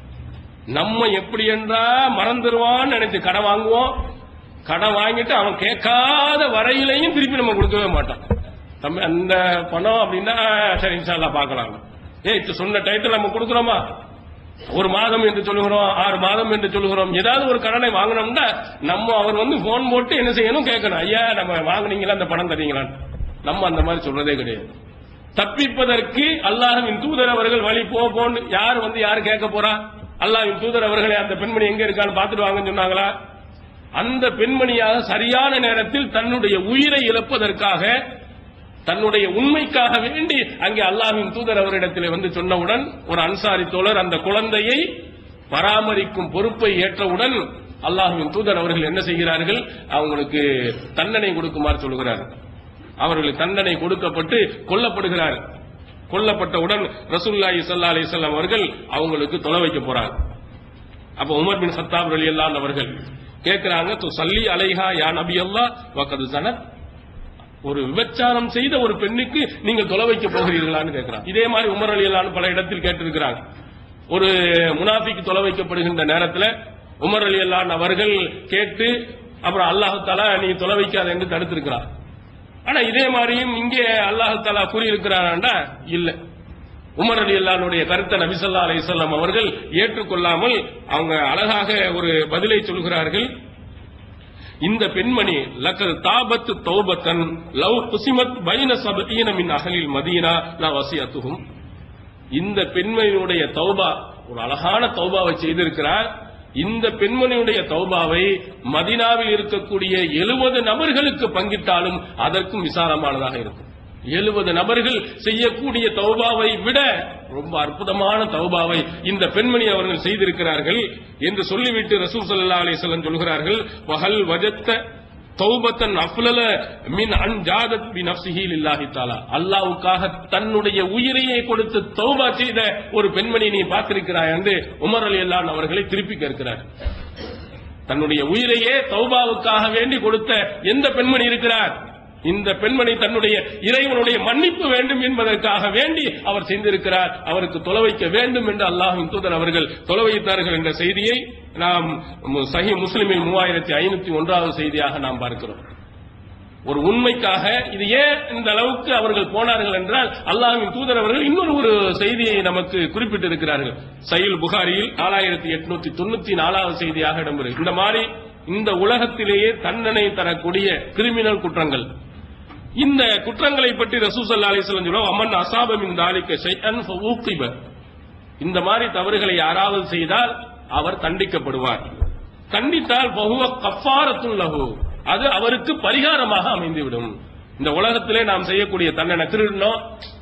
நம்ம எப்படி என்றா மறந்துடுவான்னு நினைச்சு கடன் வாங்குவோம் கடன் வாங்கிட்டு அவன் கேட்காத வரையிலையும் திருப்பி நம்ம கொடுக்கவே மாட்டோம் தம்பி அந்த பணம் அப்படின்னா சரி இன்ஷால்லா பார்க்கலாம் ஏய் இது சொன்ன டைட்டில் நம்ம கொடுக்குறோமா ஒரு மாதம் என்று சொல்லுகிறோம் ஆறு மாதம் என்று சொல்லுகிறோம் ஏதாவது ஒரு கடனை வாங்கினோம்னா நம்ம அவர் வந்து போன் போட்டு என்ன செய்யணும் கேட்கணும் ஐயா நம்ம வாங்குனீங்களா அந்த பணம் தரீங்களான்னு நம்ம அந்த மாதிரி சொல்றதே கிடையாது தப்பிப்பதற்கு அல்லாஹ்வின் தூதர் அவர்கள் வழி போ போன்னு யார் வந்து யார் கேட்க போறா அல்லாஹ்வின் தூதர் அவர்களே அந்த பெண்மணி எங்க இருக்கான்னு பார்த்துட்டு வாங்கன்னு சொன்னாங்களா அந்த பெண்மணியாக சரியான நேரத்தில் தன்னுடைய உயிரை இழப்பதற்காக தன்னுடைய உண்மைக்காக வேண்டி அங்கே அல்லாஹ்வின் தூதர் அவரிடத்தில் வந்து சொன்னவுடன் ஒரு அன்சாரி தோழர் அந்த குழந்தையை பராமரிக்கும் பொறுப்பை ஏற்றவுடன் அல்லாஹ்வின் தூதர் அவர்கள் என்ன செய்கிறார்கள் அவங்களுக்கு தண்டனை கொடுக்குமாறு சொல்கிறார்கள் அவர்களுக்கு தண்டனை கொடுக்கப்பட்டு கொல்லப்படுகிறார் கொல்லப்பட்டவுடன் ரசூலுல்லாஹி ஸல்லல்லாஹு அலைஹி வஸல்லம் அவர்கள் அவங்களுக்கு தொலை வைக்க போறாங்க அப்ப உமர் பின் சத்தாப் ரலியல்லாஹு அவர்கள் கேட்கிறாங்க து சல்லி அலைஹா யா நபி அல்லாஹ் வகது சனத் ஒரு விபச்சாரம் செய்த ஒரு பெண்ணுக்கு நீங்கள் தொலை வைக்க போகிறீர்களான்னு கேட்கிறாங்க இதே மாதிரி உமர் அலியல்லான்னு பல இடத்தில் கேட்டிருக்கிறாங்க ஒரு முனாஃபிக்கு தொலை வைக்கப்படுகின்ற நேரத்தில் உமர் அலியல்லான் அவர்கள் கேட்டு அப்புறம் அல்லாஹு தாலா நீ தொலை வைக்காத என்று தடுத்திருக்கிறார் ஆனா இதே மாதிரியும் இங்கே அல்லாஹு தாலா கூறியிருக்கிறாரா இல்ல உமர் அலி அல்லானுடைய கருத்தை நபிசல்லா அலிசல்லாம் அவர்கள் ஏற்றுக்கொள்ளாமல் அவங்க அழகாக ஒரு பதிலை சொல்கிறார்கள் இந்த பெண்மணி லக்கது தாபத்து தௌபத்தன் லவ் குசிமத் பைன சபீன மின் அகலில் மதீனா நான் வசியத்துகும் இந்த பெண்மணியுடைய தௌபா ஒரு அழகான தௌபாவை செய்திருக்கிறார் இந்த பெண்மணியுடைய தௌபாவை மதினாவில் இருக்கக்கூடிய எழுபது நபர்களுக்கு பங்கிட்டாலும் அதற்கும் விசாலமானதாக இருக்கும் எழுபது நபர்கள் செய்யக்கூடிய தௌபாவை விட ரொம்ப அற்புதமான தௌபாவை இந்த பெண்மணி அவர்கள் செய்திருக்கிறார்கள் என்று சொல்லிவிட்டு ரசூல் ஸல்லல்லாஹு அலைஹி வஸல்லம் சொல்கிறார்கள் வஹல் வஜத்த தௌபத்தன் அஃலல மின் அன்ஜாதத் பி நஃப்ஸிஹி லில்லாஹி தஆலா அல்லாஹ்வுக்காக தன்னுடைய உயிரையே கொடுத்து தௌபா செய்த ஒரு பெண்மணி நீ பார்த்திருக்கிறாய் என்று உமர் ரலியல்லாஹு அவர்களை திருப்பி கேட்கிறார் தன்னுடைய உயிரையே தௌபாவுக்காக வேண்டி கொடுத்த எந்த பெண்மணி இருக்கிறார் இந்த பெண்மணி தன்னுடைய இறைவனுடைய மன்னிப்பு வேண்டும் என்பதற்காக வேண்டி அவர் செய்திருக்கிறார் அவருக்கு தொலை வைக்க வேண்டும் என்று அல்லாஹின் தூதர் அவர்கள் தொலை வைத்தார்கள் என்ற செய்தியை நாம் மு- சஹி முஸ்லிமில் மூவாயிரத்தி ஐநூத்தி ஒன்றாவது செய்தியாக நாம் பார்க்கிறோம் ஒரு உண்மைக்காக இது ஏன் இந்த அளவுக்கு அவர்கள் போனார்கள் என்றால் அல்லாஹ்வின் தூதர் அவர்கள் இன்னொரு ஒரு செய்தியை நமக்கு குறிப்பிட்டிருக்கிறார்கள் சைல் புகாரியில் நாலாயிரத்தி எட்நூத்தி தொண்ணூத்தி நாலாவது செய்தியாக இடம்பெறும் இந்த மாதிரி இந்த உலகத்திலேயே தண்டனை தரக்கூடிய கிரிமினல் குற்றங்கள் இந்த குற்றங்களை பற்றி ரசூசல்லா அலிஸ்லம் சொல்லுவோம் அமன் அசாபமின் தாலிக்க ஷைஅன் ஃபஊகிப. இந்த மாதிரி தவறுகளை யாராவது செய்தால் அவர் தண்டிக்கப்படுவார் கண்டித்தால் பகுவ கஃபாரத்துல் லஹு அது அவருக்கு பரிகாரமாக அமைந்துவிடும் இந்த உலகத்திலே நாம் செய்யக்கூடிய தண்டனை திருடணும்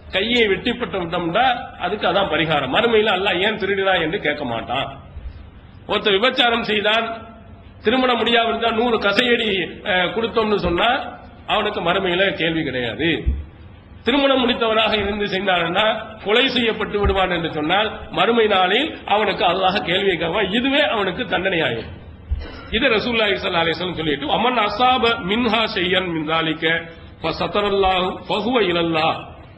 கையை வெட்டிப்பட்டு விட்டோம்னா அதுக்கு அதான் பரிகாரம் மறுமையில அல்லாஹ் ஏன் திருடினா என்று கேட்க மாட்டான் ஒருத்தர் விபச்சாரம் செய்தான் திருமணம் முடியாம இருந்தா நூறு கசையடி அஹ், கொடுத்தோம்னு சொன்னா அவனுக்கு மறுமையில கேள்வி கிடையாது திருமணம் முடித்தவராக இருந்து செய்தான்னா கொலை செய்யப்பட்டு விடுவான் என்று சொன்னால் மறுமை நாளில் அவனுக்கு அல்லாஹ் கேள்வி கேட்பான் இதுவே அவனுக்கு தண்டனையாகும் இது ரசூல்லாஹி ஸல்லல்லாஹு அலைஹி வஸல்லம் சொல்லிட்டு அமன் அசாப மின்ஹா ஷையன் மின் தாலிக ஃபஸதரல்லாஹு ஃபஹுவ இலல்லாஹ்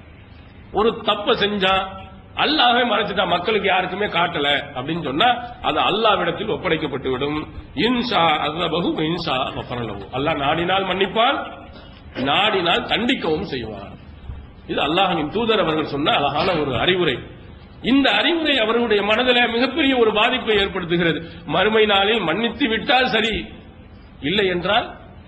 ஒரு தப்ப செஞ்சா அல்லாஹ்வே மறைச்சிட்டா மக்களுக்கு யாருக்குமே காட்டல அப்படின்னு சொன்னா அது அல்லாஹ்விடத்தில் ஒப்படைக்கப்பட்டு விடும் இன்ஷா அஸ்ஸபஹு வ இன்ஷா கஃபரலஹு அல்லாஹ் நாடினால் மன்னிப்பான் நாடினால் தண்டிக்கவும் செய்வார் இது அல்லாஹ்வின் தூதர் அவர்கள் சொன்ன அழகான ஒரு அறிவுரை இந்த அறிவுரை அவர்களுடைய மனதில் மிகப்பெரிய ஒரு பாதிப்பை ஏற்படுத்துகிறது மறுமை நாளில் மன்னித்து விட்டால் சரி இல்லை என்றால்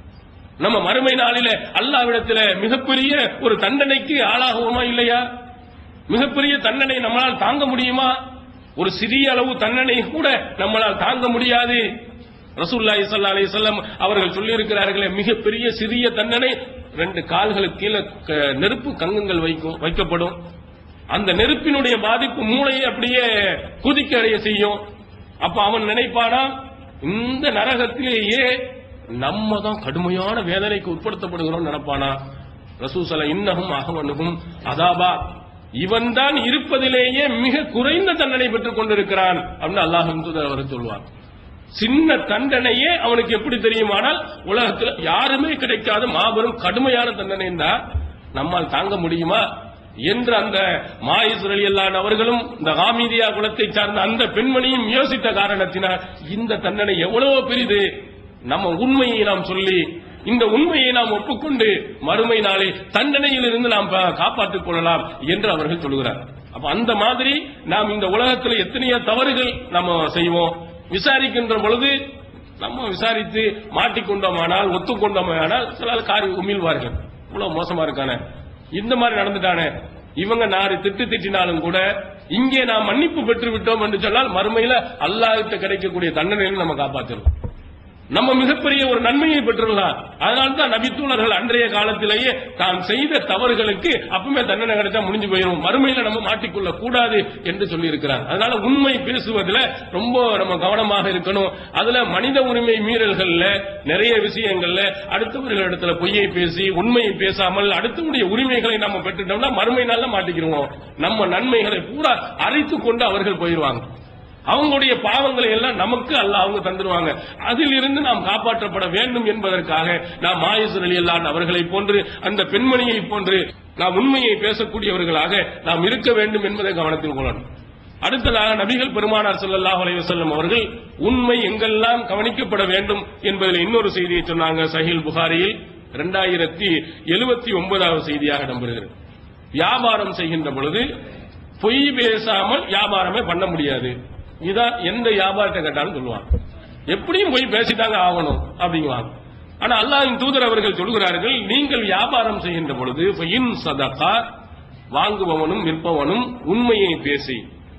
நம்ம மறுமை நாளில அல்லாவிடத்துல மிகப்பெரிய ஒரு தண்டனைக்கு ஆளாகுவோமா இல்லையா மிகப்பெரிய தண்டனை நம்மளால் தாங்க முடியுமா ஒரு சிறிய அளவு தண்டனை கூட நம்மளால் தாங்க முடியாது ரசூல்லாஹி ஸல்லல்லாஹு அலைஹி வஸல்லம் அவர்கள் சொல்லியிருக்கிறார்களே மிகப்பெரிய சிறிய தண்டனை ரெண்டு கால்களுக்கு கீழே க- நெருப்பு கங்கங்கள் வைக்கும் வைக்கப்படும் அந்த நெருப்பினுடைய பாதிப்பு மூளையை அப்படியே குதிக்க அடைய செய்யும் அப்ப அவன் நினைப்பானா இந்த நரகத்திலேயே நம்ம தான் கடுமையான வேதனைக்கு உட்படுத்தப்படுகிறோம் நினைப்பானா ரசூசல இன்னகும் அகவனுகும் அதாபா இவன் தான் இருப்பதிலேயே மிக குறைந்த தண்டனை பெற்றுக் கொண்டிருக்கிறான் அப்படின்னு அல்லாஹ் அவர் சொல்வார் சின்ன தண்டனையே அவனுக்கு எப்படி தெரியுமானால் உலகத்தில் யாருமே கிடைக்காத மாபெரும் கடுமையான தண்டனை தான் நம்மால் தாங்க முடியுமா என்று அந்த மாயிஸ் ரலியல்லான் அவர்களும் இந்த ஹாமீதியா குலத்தை சார்ந்த அந்த பெண்மணியும் யோசித்த காரணத்தினால் இந்த தண்டனை எவ்வளவு பெரிது நம்ம உண்மையை நாம் சொல்லி இந்த உண்மையை நாம் ஒப்புக்கொண்டு மறுமை நாளை தண்டனையில் இருந்து நாம் பா- காப்பாற்றிக் கொள்ளலாம் என்று அவர்கள் சொல்கிறார் அப்ப அந்த மாதிரி நாம் இந்த உலகத்தில் எத்தனையோ தவறுகள் நம்ம செய்வோம் விசாரிக்கின்ற பொழுது நம்ம விசாரித்து மாட்டிக்கொண்டோமானால் ஒத்துக்கொண்டோமானால் சில காரி உமிழ்வார்கள் இவ்வளவு மோசமா இருக்கானே இந்த மாதிரி நடந்துட்டானே இவங்க நாலு திட்டு திட்டினாலும் கூட இங்கே நாம் மன்னிப்பு பெற்று விட்டோம் என்று சொன்னால் மறுமையில அல்லாஹ்கிட்ட கிடைக்கக்கூடிய தண்டனையில் நம்ம காப்பாற்றலாம் நம்ம மிகப்பெரிய ஒரு நன்மையை பெற்றுள்ளலாம் அதனால்தான் நபித்தூணர்கள் அன்றைய காலத்திலேயே தான் செய்த தவறுகளுக்கு அப்பவுமே தண்டனை கிடைச்சா முடிஞ்சு போயிடும் மறுமையில நம்ம மாட்டிக்கொள்ள கூடாது என்று சொல்லி இருக்கிறார் அதனால உண்மை பேசுவதில் ரொம்ப நம்ம கவனமாக இருக்கணும் அதுல மனித உரிமை மீறல்கள்ல நிறைய விஷயங்கள்ல அடுத்தவர்களிடத்துல பொய்யை பேசி உண்மையை பேசாமல் அடுத்தவருடைய உரிமைகளை நம்ம பெற்றுட்டோம்னா மறுமை நாள்ல மாட்டிக்கிறோம் நம்ம நன்மைகளை பூரா அரைத்து கொண்டு அவர்கள் போயிடுவாங்க அவங்களுடைய பாவங்களை எல்லாம் நமக்கு அல்ல அவங்க தந்துருவாங்க அதிலிருந்து நாம் காப்பாற்றப்பட வேண்டும் என்பதற்காக நாம் மாயசர் அலி அல்லான் அவர்களை போன்று அந்த பெண்மணியை போன்று நாம் உண்மையை பேசக்கூடியவர்களாக நாம் இருக்க வேண்டும் என்பதை கவனத்தில் கொள்ளணும் அடுத்ததாக நபிகள் பெருமானார் ஸல்லல்லாஹு அலைஹி வஸல்லம் அவர்கள் உண்மை எங்கெல்லாம் கவனிக்கப்பட வேண்டும் என்பதில் இன்னொரு செய்தியை சொன்னாங்க சஹீல் புகாரியில் இரண்டாயிரத்தி எழுபத்தி ஒன்பதாவது செய்தியாக இடம்பெறுகிறது வியாபாரம் செய்கின்ற பொழுது பொய் பேசாமல் வியாபாரமே பண்ண முடியாது இதான் எந்த வியாபாரத்தை கேட்டாலும் சொல்லுவாங்க எப்படியும் போய் பேசிட்டாங்க ஆகணும் அப்படிங்குவாங்க ஆனா அல்லாஹ்வின் தூதர் அவர்கள் சொல்கிறார்கள் நீங்கள் வியாபாரம் செய்கின்ற பொழுது இன் சதகா வாங்குபவனும் விற்பவனும் உண்மையை பேசி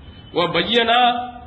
ஓ பையனா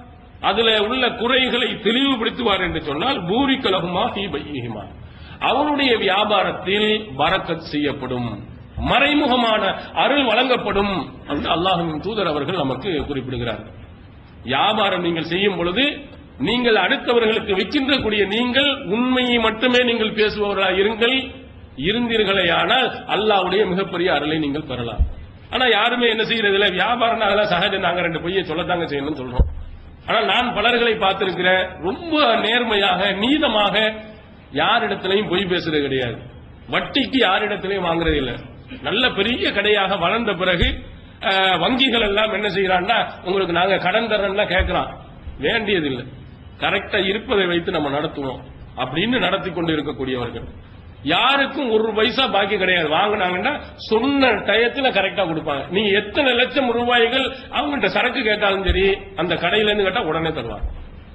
அதுல உள்ள குறைகளை தெளிவுபடுத்துவார் என்று சொன்னால் பூரி கலகுமா ஹி பையிஹிமா அவருடைய வியாபாரத்தில் பரக்கத் செய்யப்படும் மறைமுகமான அருள் வழங்கப்படும் என்று அல்லாஹ்வின் தூதர் அவர்கள் நமக்கு குறிப்பிடுகிறார் வியாபாரம் நீங்கள் செய்யும் பொழுது நீங்கள் அடுத்தவர்களுக்கு விற்கின்ற கூடிய நீங்கள் உண்மையை மட்டுமே நீங்கள் பேசுபவர்களாக இருங்கள் இருந்தீர்களேயானால் அல்லாஹ்வுடைய மிகப்பெரிய அருளை நீங்கள் பெறலாம் ஆனா யாருமே என்ன செய்யறது இல்ல வியாபாரம் அதெல்லாம் சகஜம் நாங்க ரெண்டு பொய்யை சொல்லத்தாங்க செய்யணும்னு சொல்றோம் ஆனா நான் பலர்களை பார்த்திருக்கிறேன் ரொம்ப நேர்மையாக நீதமாக யாரிடத்திலையும் பொய் பேசுறது கிடையாது வட்டிக்கு யாரிடத்திலையும் வாங்குறது இல்ல நல்ல பெரிய கடையாக வளர்ந்த பிறகு அஹ், வங்கிகள் எல்லாம் என்ன செய்யறான்னா உங்களுக்கு நாங்க கடன் தரேன்னா கேட்கலாம் வேண்டியதில்லை கரெக்டா இருப்பதை வைத்து நம்ம நடத்துவோம் அப்படின்னு நடத்தி கொண்டு இருக்கக்கூடியவர்கள் யாருக்கும் ஒரு பைசா பாக்கி கிடையாது வாங்கினாங்கன்னா சொன்ன டயத்துல கரெக்டா கொடுப்பாங்க நீங்க எத்தனை லட்சம் ரூபாய்கள் அவங்கள்ட்ட சரக்கு கேட்டாலும் சரி அந்த கடையில இருந்து கேட்டா உடனே தருவாங்க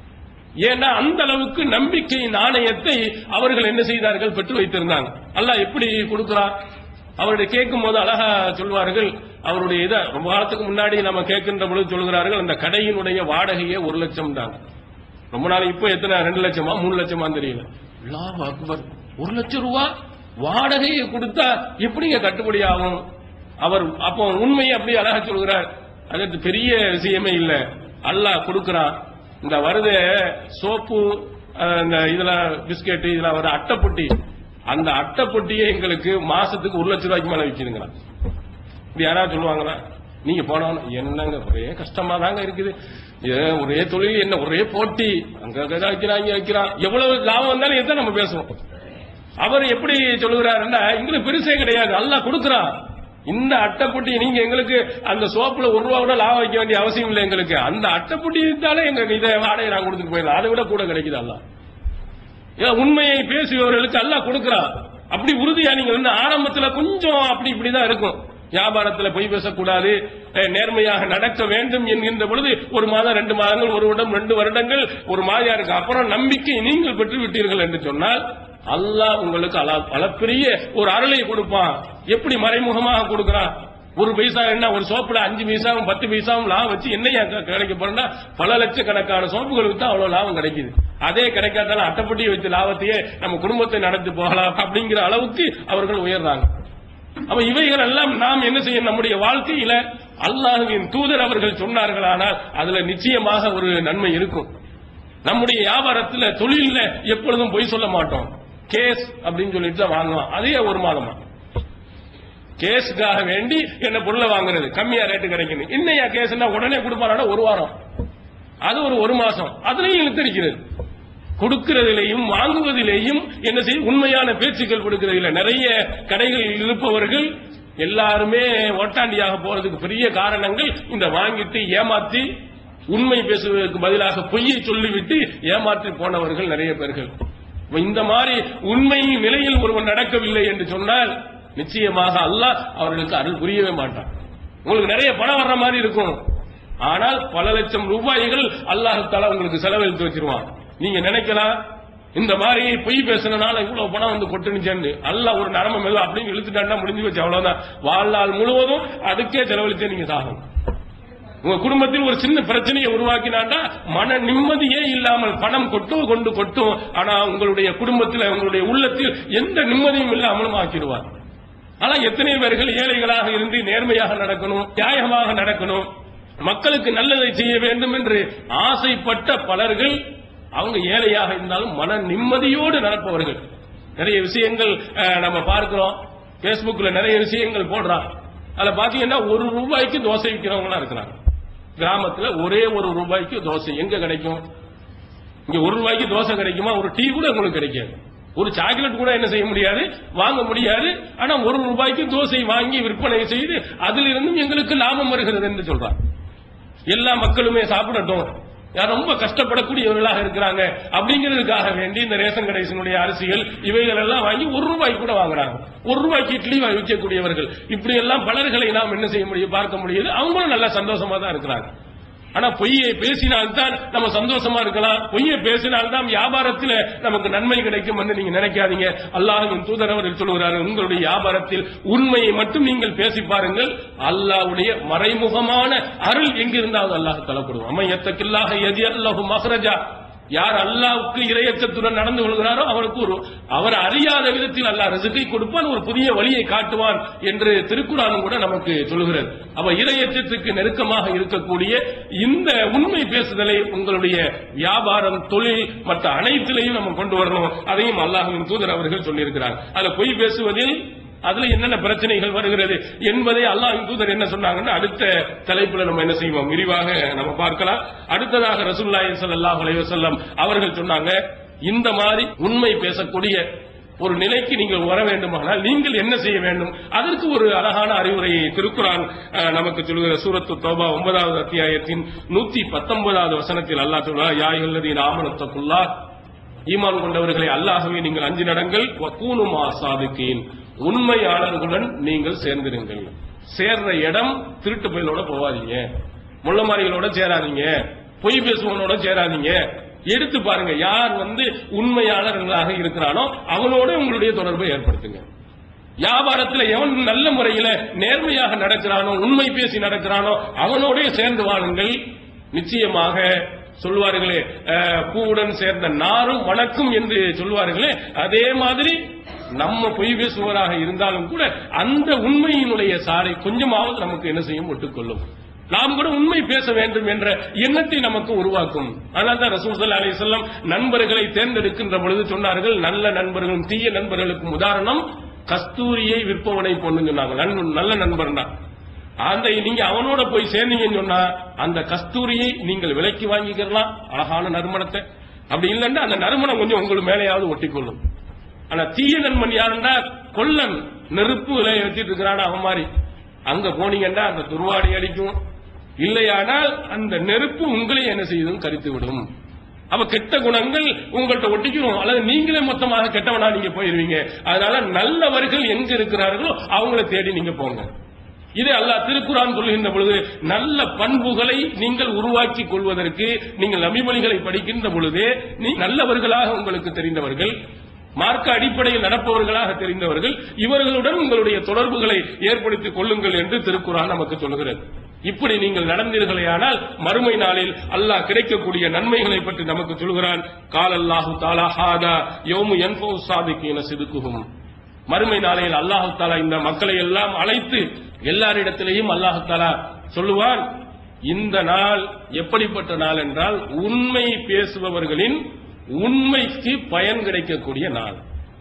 ஏன்னா அந்த அளவுக்கு நம்பிக்கை நாணயத்தை அவர்கள் என்ன செய்தார்கள் பெற்று வைத்திருந்தாங்க அல்லாஹ் எப்படி கொடுக்கிறார் அவருடைய கேட்கும் போது அழகா சொல்வார்கள் அவருடைய இதை ரொம்ப காலத்துக்கு முன்னாடி நம்ம கேட்கின்ற பொழுது சொல்கிறார்கள் அந்த கடையினுடைய வாடகையே ஒரு லட்சம் தாங்க ரொம்ப நாள் இப்போ எத்தனை ரெண்டு லட்சமா மூணு லட்சமா தெரியல அல்லாஹ் அக்பர் ஒரு லட்சம் ரூபா வாடகையை கொடுத்தா எப்படிங்க கட்டுப்படி ஆகும் அவர் அப்போ உண்மையை அப்படியே அழகா சொல்கிறார் அது பெரிய விஷயமே இல்ல அல்லாஹ் கொடுக்கிறான் இந்த வருத சோப்பு அஹ், இந்த இதுல பிஸ்கெட் இதுல வர அட்டைப்பொட்டி அந்த அட்டைப்பொட்டியே எங்களுக்கு மாசத்துக்கு ஒரு லட்சம் ரூபாய்க்கு மேல விற்கிதுங்கிறான் இப்படி யாராவது சொல்லுவாங்களா நீங்க போனவன என்னங்க ஒரே கஷ்டமா தாங்க இருக்குது இது ஒரே தொழில் என்ன ஒரே போட்டி அங்க அங்க வைக்கிறான் இங்க வைக்கிறான் எவ்வளவு லாபம் வந்தாலும் எதை நம்ம பேசுவோம் அவர் எப்படி சொல்லுகிறாருன்னா எங்களுக்கு பெருசே கிடையாது அல்லாஹ் கொடுக்கிறான் இந்த அட்டைப்பொட்டி நீங்க எங்களுக்கு அந்த சோப்புல ஒரு ரூபா கூட லாபம் வைக்க வேண்டிய அவசியம் இல்லை எங்களுக்கு அந்த அட்டைப்பொட்டி இருந்தாலே எங்க இதை வாடகை நான் கொடுத்துட்டு போயிடலாம் அதை விட கூட கிடைக்குது அல்லாஹ் ஏன் உண்மையை பேசுபவர்களுக்கு அல்லாஹ் கொடுக்கிறான் அப்படி உறுதியா நீங்க வந்து ஆரம்பத்துல கொஞ்சம் அப்படி இப்படிதான் இருக்கும் வியாபாரத்துல பொய் பேசக்கூடாது அஹ், நேர்மையாக நடக்க வேண்டும் என்கின்ற பொழுது ஒரு மாதம் ரெண்டு மாதங்கள் ஒரு வருடம் ரெண்டு வருடங்கள் ஒரு மாதிரியா இருக்கு அப்புறம் நம்பிக்கை நீங்கள் பெற்று விட்டீர்கள் என்று சொன்னால் அல்லாஹ் உங்களுக்கு அல- அளப்பெரிய ஒரு அருளை கொடுப்பான் எப்படி மறைமுகமாக கொடுக்கிறான் ஒரு பைசா என்ன ஒரு சோப்புல அஞ்சு பைசாவும் பத்து பைசாவும் லாபம் வச்சு என்னையா க- கிடைக்க போறேன்னா பல லட்சக்கணக்கான சோப்புகளுக்கு தான் அவ்வளவு லாபம் கிடைக்குது அதே கிடைக்காதாலும் அட்டைப்பட்டியை வச்சு லாபத்தையே நம்ம குடும்பத்தை நடத்தி போகலாம் அப்படிங்கிற அளவுக்கு அவர்கள் உயர்றாங்க அப்ப இவைகள் எல்லாம் நாம் என்ன செய்ய நம்முடைய வாழ்க்கையில அல்லாஹுவின் தூதர் அவர்கள் சொன்னார்களானால் அதுல நிச்சயமாக ஒரு நன்மை இருக்கும் நம்முடைய வியாபாரத்துல தொழில்ல எப்பொழுதும் பொய் சொல்ல மாட்டோம் கேஸ் அப்படின்னு சொல்லிட்டு தான் வாங்குவோம் அதே ஒரு மாதமா கேஸுக்காக வேண்டி என்ன பொருளை வாங்குறது கம்மியா ரேட்டு கிடைக்குது இன்னையா கேஸ்னா உடனே கொடுப்பானா ஒரு வாரம் அது ஒரு ஒரு மாசம் அதுலயும் இழுத்தடிக்கிறது கொடுக்கிறதிலேயும் வாங்குவதிலேயும் என்ன செய்ய உண்மையான பேச்சுக்கள் கொடுக்கிறதில்ல நிறைய கடைகளில் இருப்பவர்கள் எல்லாருமே ஓட்டாண்டியாக போறதுக்கு பெரிய காரணங்கள் இந்த வாங்கிட்டு ஏமாத்தி உண்மை பேசுவதற்கு பதிலாக பொய்யை சொல்லிவிட்டு ஏமாற்றி போனவர்கள் நிறைய பேர்கள் இப்ப இந்த மாதிரி உண்மை நிலையில் ஒருவன் நடக்கவில்லை என்று சொன்னால் நிச்சயமாக அல்லாஹ் அவர்களுக்கு அருள் புரியவே மாட்டான் உங்களுக்கு நிறைய பணம் வர்ற மாதிரி இருக்கும் ஆனால் பல லட்சம் ரூபாய்கள் அல்லாஹால உங்களுக்கு செலவழித்து வச்சிருவான் நீங்க நினைக்கலாம் இந்த மாதிரி பொய் பேசுனனால இவ்வளவு பணம் வந்து கொட்டுனுச்சேன்னு அல்லாஹ் ஒரு நரம்பு மேல அப்படின்னு இழுத்துட்டான்னா முடிஞ்சு வச்சு அவ்வளவுதான் வாழ்நாள் முழுவதும் அதுக்கே செலவழிச்சே நீங்க சாகணும் உங்க குடும்பத்தில் ஒரு சின்ன பிரச்சனையை உருவாக்கினாண்டா மன நிம்மதியே இல்லாமல் பணம் கொட்டும் கொண்டு கொட்டும் ஆனா உங்களுடைய குடும்பத்தில் உங்களுடைய உள்ளத்தில் எந்த நிம்மதியும் இல்லாமலும் ஆக்கிடுவார் ஆனா எத்தனை பேர்கள் ஏழைகளாக இருந்து நேர்மையாக நடக்கணும் நியாயமாக நடக்கணும் மக்களுக்கு நல்லதை செய்ய வேண்டும் என்று ஆசைப்பட்ட பலர்கள் அவங்க ஏழையாக இருந்தாலும் மன நிம்மதியோடு நடப்பவர்கள் நிறைய விஷயங்கள் அஹ், நம்ம பார்க்கிறோம் Facebookல நிறைய விஷயங்கள் போடுறான் அதுல பாத்தீங்கன்னா ஒரு ரூபாய்க்கு தோசை விற்கிறவங்களா இருக்கிறாங்க கிராமத்துல ஒரே ஒரு ரூபாய்க்கு தோசை எங்க கிடைக்கும் இங்க ஒரு ரூபாய்க்கு தோசை கிடைக்குமா ஒரு டீ கூட உங்களுக்கு கிடைக்காது ஒரு சாக்லேட் கூட என்ன செய்ய முடியாது வாங்க முடியாது ஆனா ஒரு ரூபாய்க்கு தோசை வாங்கி விற்பனை செய்து அதிலிருந்தும் எங்களுக்கு லாபம் வருகிறது என்று சொல்றாங்க எல்லா மக்களுமே சாப்பிடட்டும் யார் ரொம்ப கஷ்டப்படக்கூடியவர்களாக இருக்கிறாங்க அப்படிங்கிறதுக்காக வேண்டி இந்த ரேஷன் கடைசினுடைய அரிசிகள் இவைகள் எல்லாம் வாங்கி ஒரு ரூபாய்க்கு கூட வாங்குறாங்க ஒரு ரூபாய்க்கு இட்லி வாங்கி விற்கக்கூடியவர்கள் இப்படி எல்லாம் பலர்களை நாம் என்ன செய்ய முடியும் பார்க்க முடியுது அவங்களும் நல்லா சந்தோஷமா தான் இருக்கிறாங்க ஆனா பொய்யை பேசினால்தான் நம்ம சந்தோஷமா இருக்கலாம் பொய்யை பேசினால்தான் வியாபாரத்தில் நமக்கு நன்மை கிடைக்கும் என்று நீங்க நினைக்காதீங்க அல்லாஹின் தூதர் அவர்கள் சொல்கிறார்கள் உங்களுடைய வியாபாரத்தில் உண்மையை மட்டும் நீங்கள் பேசி பாருங்கள் அல்லாஹ்வுடைய மறைமுகமான அருள் எங்கிருந்தாவது அல்லாஹ் தலப்படுவோம் அம்மா எத்தக்கில்லாக எதி அல்லாஹு மஹரஜா யார் அல்லாவுக்கு இரையச்சத்துடன் நடந்து கொள்கிறாரோ அவருக்கு ஒரு அவர் அறியாத விதத்தில் அல்லாஹ் ரிசுக்கை கொடுப்பான் ஒரு புதிய வழியை காட்டுவான் என்று திருக்குறானும் கூட நமக்கு சொல்கிறது அப்ப இரையச்சத்துக்கு நெருக்கமாக இருக்கக்கூடிய இந்த உண்மை பேசுதலை உங்களுடைய வியாபாரம் தொழில் மற்ற அனைத்திலையும் நம்ம கொண்டு வரணும் அதையும் அல்லாஹ்வின் தூதர் அவர்கள் சொல்லியிருக்கிறார் அதுல பொய் பேசுவதில் அதுல என்னென்ன பிரச்சனைகள் வருகிறது என்பதை அல்லாஹ் தூதர் என்ன சொன்னாங்கன்னு அடுத்த தலைப்புல நம்ம என்ன செய்வோம் விரிவாக நம்ம பார்க்கலாம் அடுத்ததாக ரசூலுல்லாஹி ஸல்லல்லாஹு அலைஹி வஸல்லம் அவர்கள் சொன்னாங்க இந்த மாதிரி உண்மை பேசக்கூடிய ஒரு நிலைக்கு நீங்கள் வர வேண்டுமானால் நீங்கள் என்ன செய்ய வேண்டும் அதற்கு ஒரு அழகான அறிவுரையை திருக்குறான் அஹ், நமக்கு சொல்கிற சூரத்து தோபா ஒன்பதாவது அத்தியாயத்தின் நூத்தி பத்தொன்பதாவது வசனத்தில் அல்லாஹ் சொல்றார் யாயுல்லதீன் ஆமனத்தக்குல்லா ஈமான் கொண்டவர்களை அல்லாஹ்வே நீங்கள் அஞ்சு நடங்கள் வக்கூனுமா சாதுக்கீன் உண்மையாளர்களுடன் நீங்கள் சேர்ந்திருங்கள் சேர்ற இடம் திருட்டு பயலோட போவாதீங்க முள்ளமாரிகளோட சேராதீங்க பொய் பேசுவனோட சேராதீங்க எடுத்து பாருங்க யார் வந்து உண்மையாளர்களாக இருக்கிறானோ அவனோட உங்களுடைய தொடர்பை ஏற்படுத்துங்க வியாபாரத்தில் எவன் நல்ல முறையில நேர்மையாக நடக்கிறானோ உண்மை பேசி நடக்கிறானோ அவனோட சேர்ந்து வாழுங்கள் நிச்சயமாக சொல்வார்களே அஹ், பூவுடன் சேர்ந்த நாரும் வணக்கும் என்று சொல்வார்களே அதே மாதிரி நம்ம பொய் பேசுபவராக இருந்தாலும் கூட அந்த உண்மையினுடைய சாரை கொஞ்சமாவது நமக்கு என்ன செய்யும் ஒட்டுக்கொள்ளும் நாம் கூட உண்மை பேச வேண்டும் என்ற எண்ணத்தை நமக்கு உருவாக்கும் அதனால தான் ரசூல் ஸல்லல்லாஹு அலைஹி வஸல்லம் நண்பர்களை தேர்ந்தெடுக்கின்ற பொழுது சொன்னார்கள் நல்ல நண்பர்களும் தீய நண்பர்களுக்கும் உதாரணம் கஸ்தூரியை விற்பவனை பொண்ணு சொன்னாங்க நண்பன் நல்ல நண்பர் தான் அந்த நீங்க அவனோட போய் சேர்ந்தீங்கன்னு சொன்னா அந்த கஸ்தூரியை நீங்கள் விலைக்கு வாங்கிக்கலாம் அழகான நறுமணத்தை அப்படி இல்லைன்னா அந்த நறுமணம் கொஞ்சம் உங்களுக்கு மேலேயாவது ஒட்டிக்கொள்ளும் ஆனா தீய நண்பன் யாருன்னா கொல்லன் நெருப்பு விலையை வச்சிட்டு இருக்கிறான் அவன் மாதிரி அங்க போனீங்கன்னா அந்த துருவாடி அடிக்கும் இல்லையானால் அந்த நெருப்பு உங்களையும் என்ன செய்யுதும் கரித்து விடும் அப்ப கெட்ட குணங்கள் உங்கள்ட்ட ஒட்டிக்கும் அல்லது நீங்களே மொத்தமாக கெட்டவனா நீங்க போயிருவீங்க அதனால நல்லவர்கள் எங்க இருக்கிறார்களோ அவங்கள தேடி நீங்க போங்க இது அல்லாஹ் திருக்குறான் சொல்லுகின்ற பொழுது நல்ல பண்புகளை நீங்கள் உருவாக்கி கொள்வதற்கு நீங்கள் நபிமொழிகளை படிக்கின்ற பொழுதே நீ நல்லவர்களாக உங்களுக்கு தெரிந்தவர்கள் மார்க்க அடிப்படையில் நடப்பவர்களாக தெரிந்தவர்கள் இவர்களுடன் உங்களுடைய தொடர்புகளை ஏற்படுத்திக் கொள்ளுங்கள் என்று திருக்குறான் நமக்கு சொல்லுகிறது இப்படி நீங்கள் நடந்தீர்களேயானால் மறுமை நாளில் அல்லாஹ் கிடைக்கக்கூடிய நன்மைகளை பற்றி நமக்கு சொல்கிறான் கால் அல்லாஹு தாலா ஹாதா யோமு என்போ சாதிக்கீன சிதுக்குகும் மறுமை நாளையில் அல்லாஹு தாலா இந்த மக்களை எல்லாம் அழைத்து எல்லாரிடத்திலேயும் அல்லாஹு தாலா சொல்லுவான் இந்த நாள் எப்படிப்பட்ட நாள் என்றால் உண்மை பேசுபவர்களின் உண்மைக்கு பயன் கிடைக்கக்கூடிய நாள்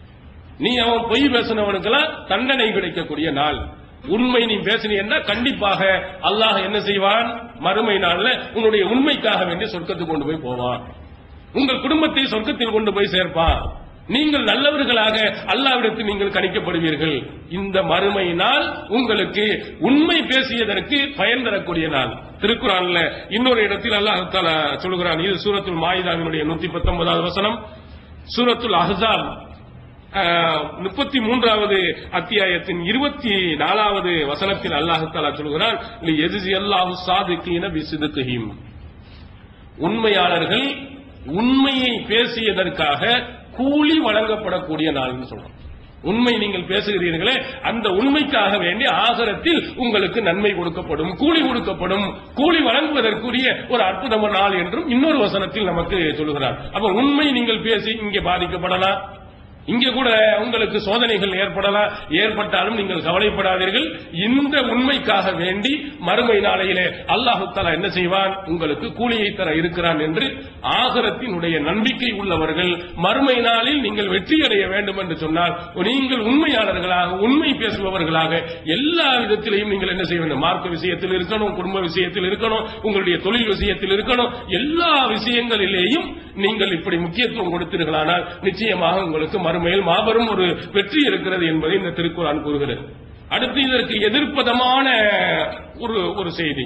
நீ அவன் பொய் பேசினவனுக்கெல்லாம் தண்டனை கிடைக்கக்கூடிய நாள் உண்மை நீ பேசினீன்னா கண்டிப்பாக அல்லாஹ் என்ன செய்வான் மறுமை நாள்ல உன்னுடைய உண்மைக்காக வேண்டி சொர்க்கத்துக்கு கொண்டு போய் போவான் உங்கள் குடும்பத்தை சொர்க்கத்தில் கொண்டு போய் சேர்ப்பான் நீங்கள் நல்லவர்களாக அல்லாவிடத்தில் நீங்கள் கணிக்கப்படுவீர்கள் இந்த மறுமை நாள் உங்களுக்கு உண்மை பேசியதற்கு பயன் தரக்கூடிய நாள் திருக்குறான்ல இன்னொரு இடத்தில் அல்லாஹ் தஆலா சொல்கிறான் இது சூரத்துல் மாயிதாவினுடைய நூத்தி பத்தொன்பதாவது வசனம் சூரத்துல் அஹ்ஸாப் முப்பத்தி மூன்றாவது அத்தியாயத்தின் இருபத்தி நாலாவது வசனத்தில் அல்லாஹு தாலா சொல்கிறான் எதிர்சி அல்லாஹு சாதுக்கீன பிசிதுக்குஹிம் உண்மையாளர்கள் உண்மையை பேசியதற்காக கூலி வழங்கப்படக்கூடிய நாள்னு சொல்றோம் உண்மை நீங்கள் பேசுகிறீர்களே அந்த உண்மைக்காக வேண்டி ஆகரத்தில் உங்களுக்கு நன்மை கொடுக்கப்படும் கூலி கொடுக்கப்படும் கூலி வழங்குவதற்குரிய ஒரு அற்புதமான நாள் என்றும் இன்னொரு வசனத்தில் நமக்கு சொல்லுகிறார் அப்ப உண்மை நீங்கள் பேசி இங்கே பாதிக்கப்படலாம் இங்க கூட உங்களுக்கு சோதனைகள் ஏற்படலாம் ஏற்பட்டாலும் நீங்கள் கவலைப்படாதீர்கள் இந்த உண்மைக்காக வேண்டி மறுமை நாளையிலே அல்லாஹு தஆலா என்ன செய்வான் உங்களுக்கு கூலியை தர இருக்கிறான் என்று ஆகரத்தினுடைய நம்பிக்கை உள்ளவர்கள் மறுமை நாளில் நீங்கள் வெற்றி அடைய வேண்டும் என்று சொன்னால் நீங்கள் உண்மையாளர்களாக உண்மை பேசுபவர்களாக எல்லா விதத்திலையும் நீங்கள் என்ன செய்ய வேண்டும் மார்க்க விஷயத்தில் இருக்கணும் குடும்ப விஷயத்தில் இருக்கணும் உங்களுடைய தொழில் விஷயத்தில் இருக்கணும் எல்லா விஷயங்களிலேயும் நீங்கள் இப்படி முக்கியத்துவம் கொடுத்தீர்களானால் நிச்சயமாக உங்களுக்கு மறுமையில் மாபெரும் ஒரு வெற்றி இருக்கிறது என்பதை இந்த திருக்குறான் கூறுகிறது அடுத்து இதற்கு எதிர்ப்பதமான ஒரு ஒரு செய்தி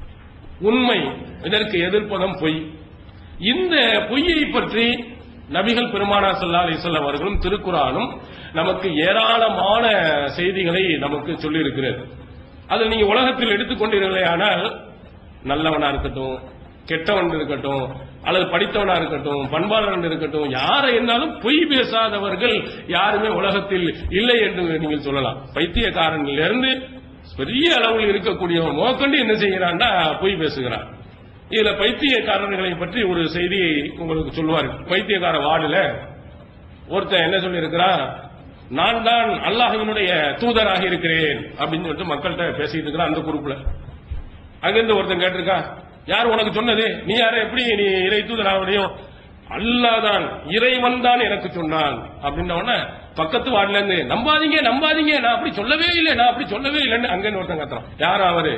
உண்மை இதற்கு எதிர்ப்பதம் பொய் இந்த பொய்யை பற்றி நபிகள் பெருமானா சல்லா அலிசல்லம் அவர்களும் திருக்குறானும் நமக்கு ஏராளமான செய்திகளை நமக்கு சொல்லியிருக்கிறது அதில் நீங்க உலகத்தில் எடுத்துக்கொண்டீர்களே ஆனால் நல்லவனா இருக்கட்டும் கெட்டவன் இருக்கட்டும் அல்லது படித்தவனா இருக்கட்டும் பண்பாளன் இருக்கட்டும் யாரை என்னாலும் பொய் பேசாதவர்கள் யாருமே உலகத்தில் இல்லை என்று நீங்கள் சொல்லலாம் பைத்தியக்காரனில் இருந்து பெரிய அளவில் இருக்கக்கூடியவன் மோக்கண்டு என்ன செய்கிறான்னா பொய் பேசுகிறான் இதுல பைத்தியக்காரர்களை பற்றி ஒரு செய்தியை உங்களுக்கு சொல்லுவார் பைத்தியக்கார வார்டுல ஒருத்தன் என்ன சொல்லியிருக்கிறான் நான் தான் அல்லாஹினுடைய தூதராக இருக்கிறேன் அப்படின்னு சொல்லிட்டு மக்கள்கிட்ட பேசிட்டு இருக்கிறான் அந்த குரூப்ல அங்கிருந்து ஒருத்தன் கேட்டிருக்கான் யார் உனக்கு சொன்னது நீ யார எப்படி நீ இறை தூதராக முடியும் அல்லாதான் இறைவன் தான் எனக்கு சொன்னான் அப்படின்ன உடனே பக்கத்து வார்டுல இருந்து நம்பாதீங்க நம்பாதீங்க நான் அப்படி சொல்லவே இல்லை நான் அப்படி சொல்லவே இல்லைன்னு அங்கன்னு ஒருத்தன் கத்துறான் யார் அவரு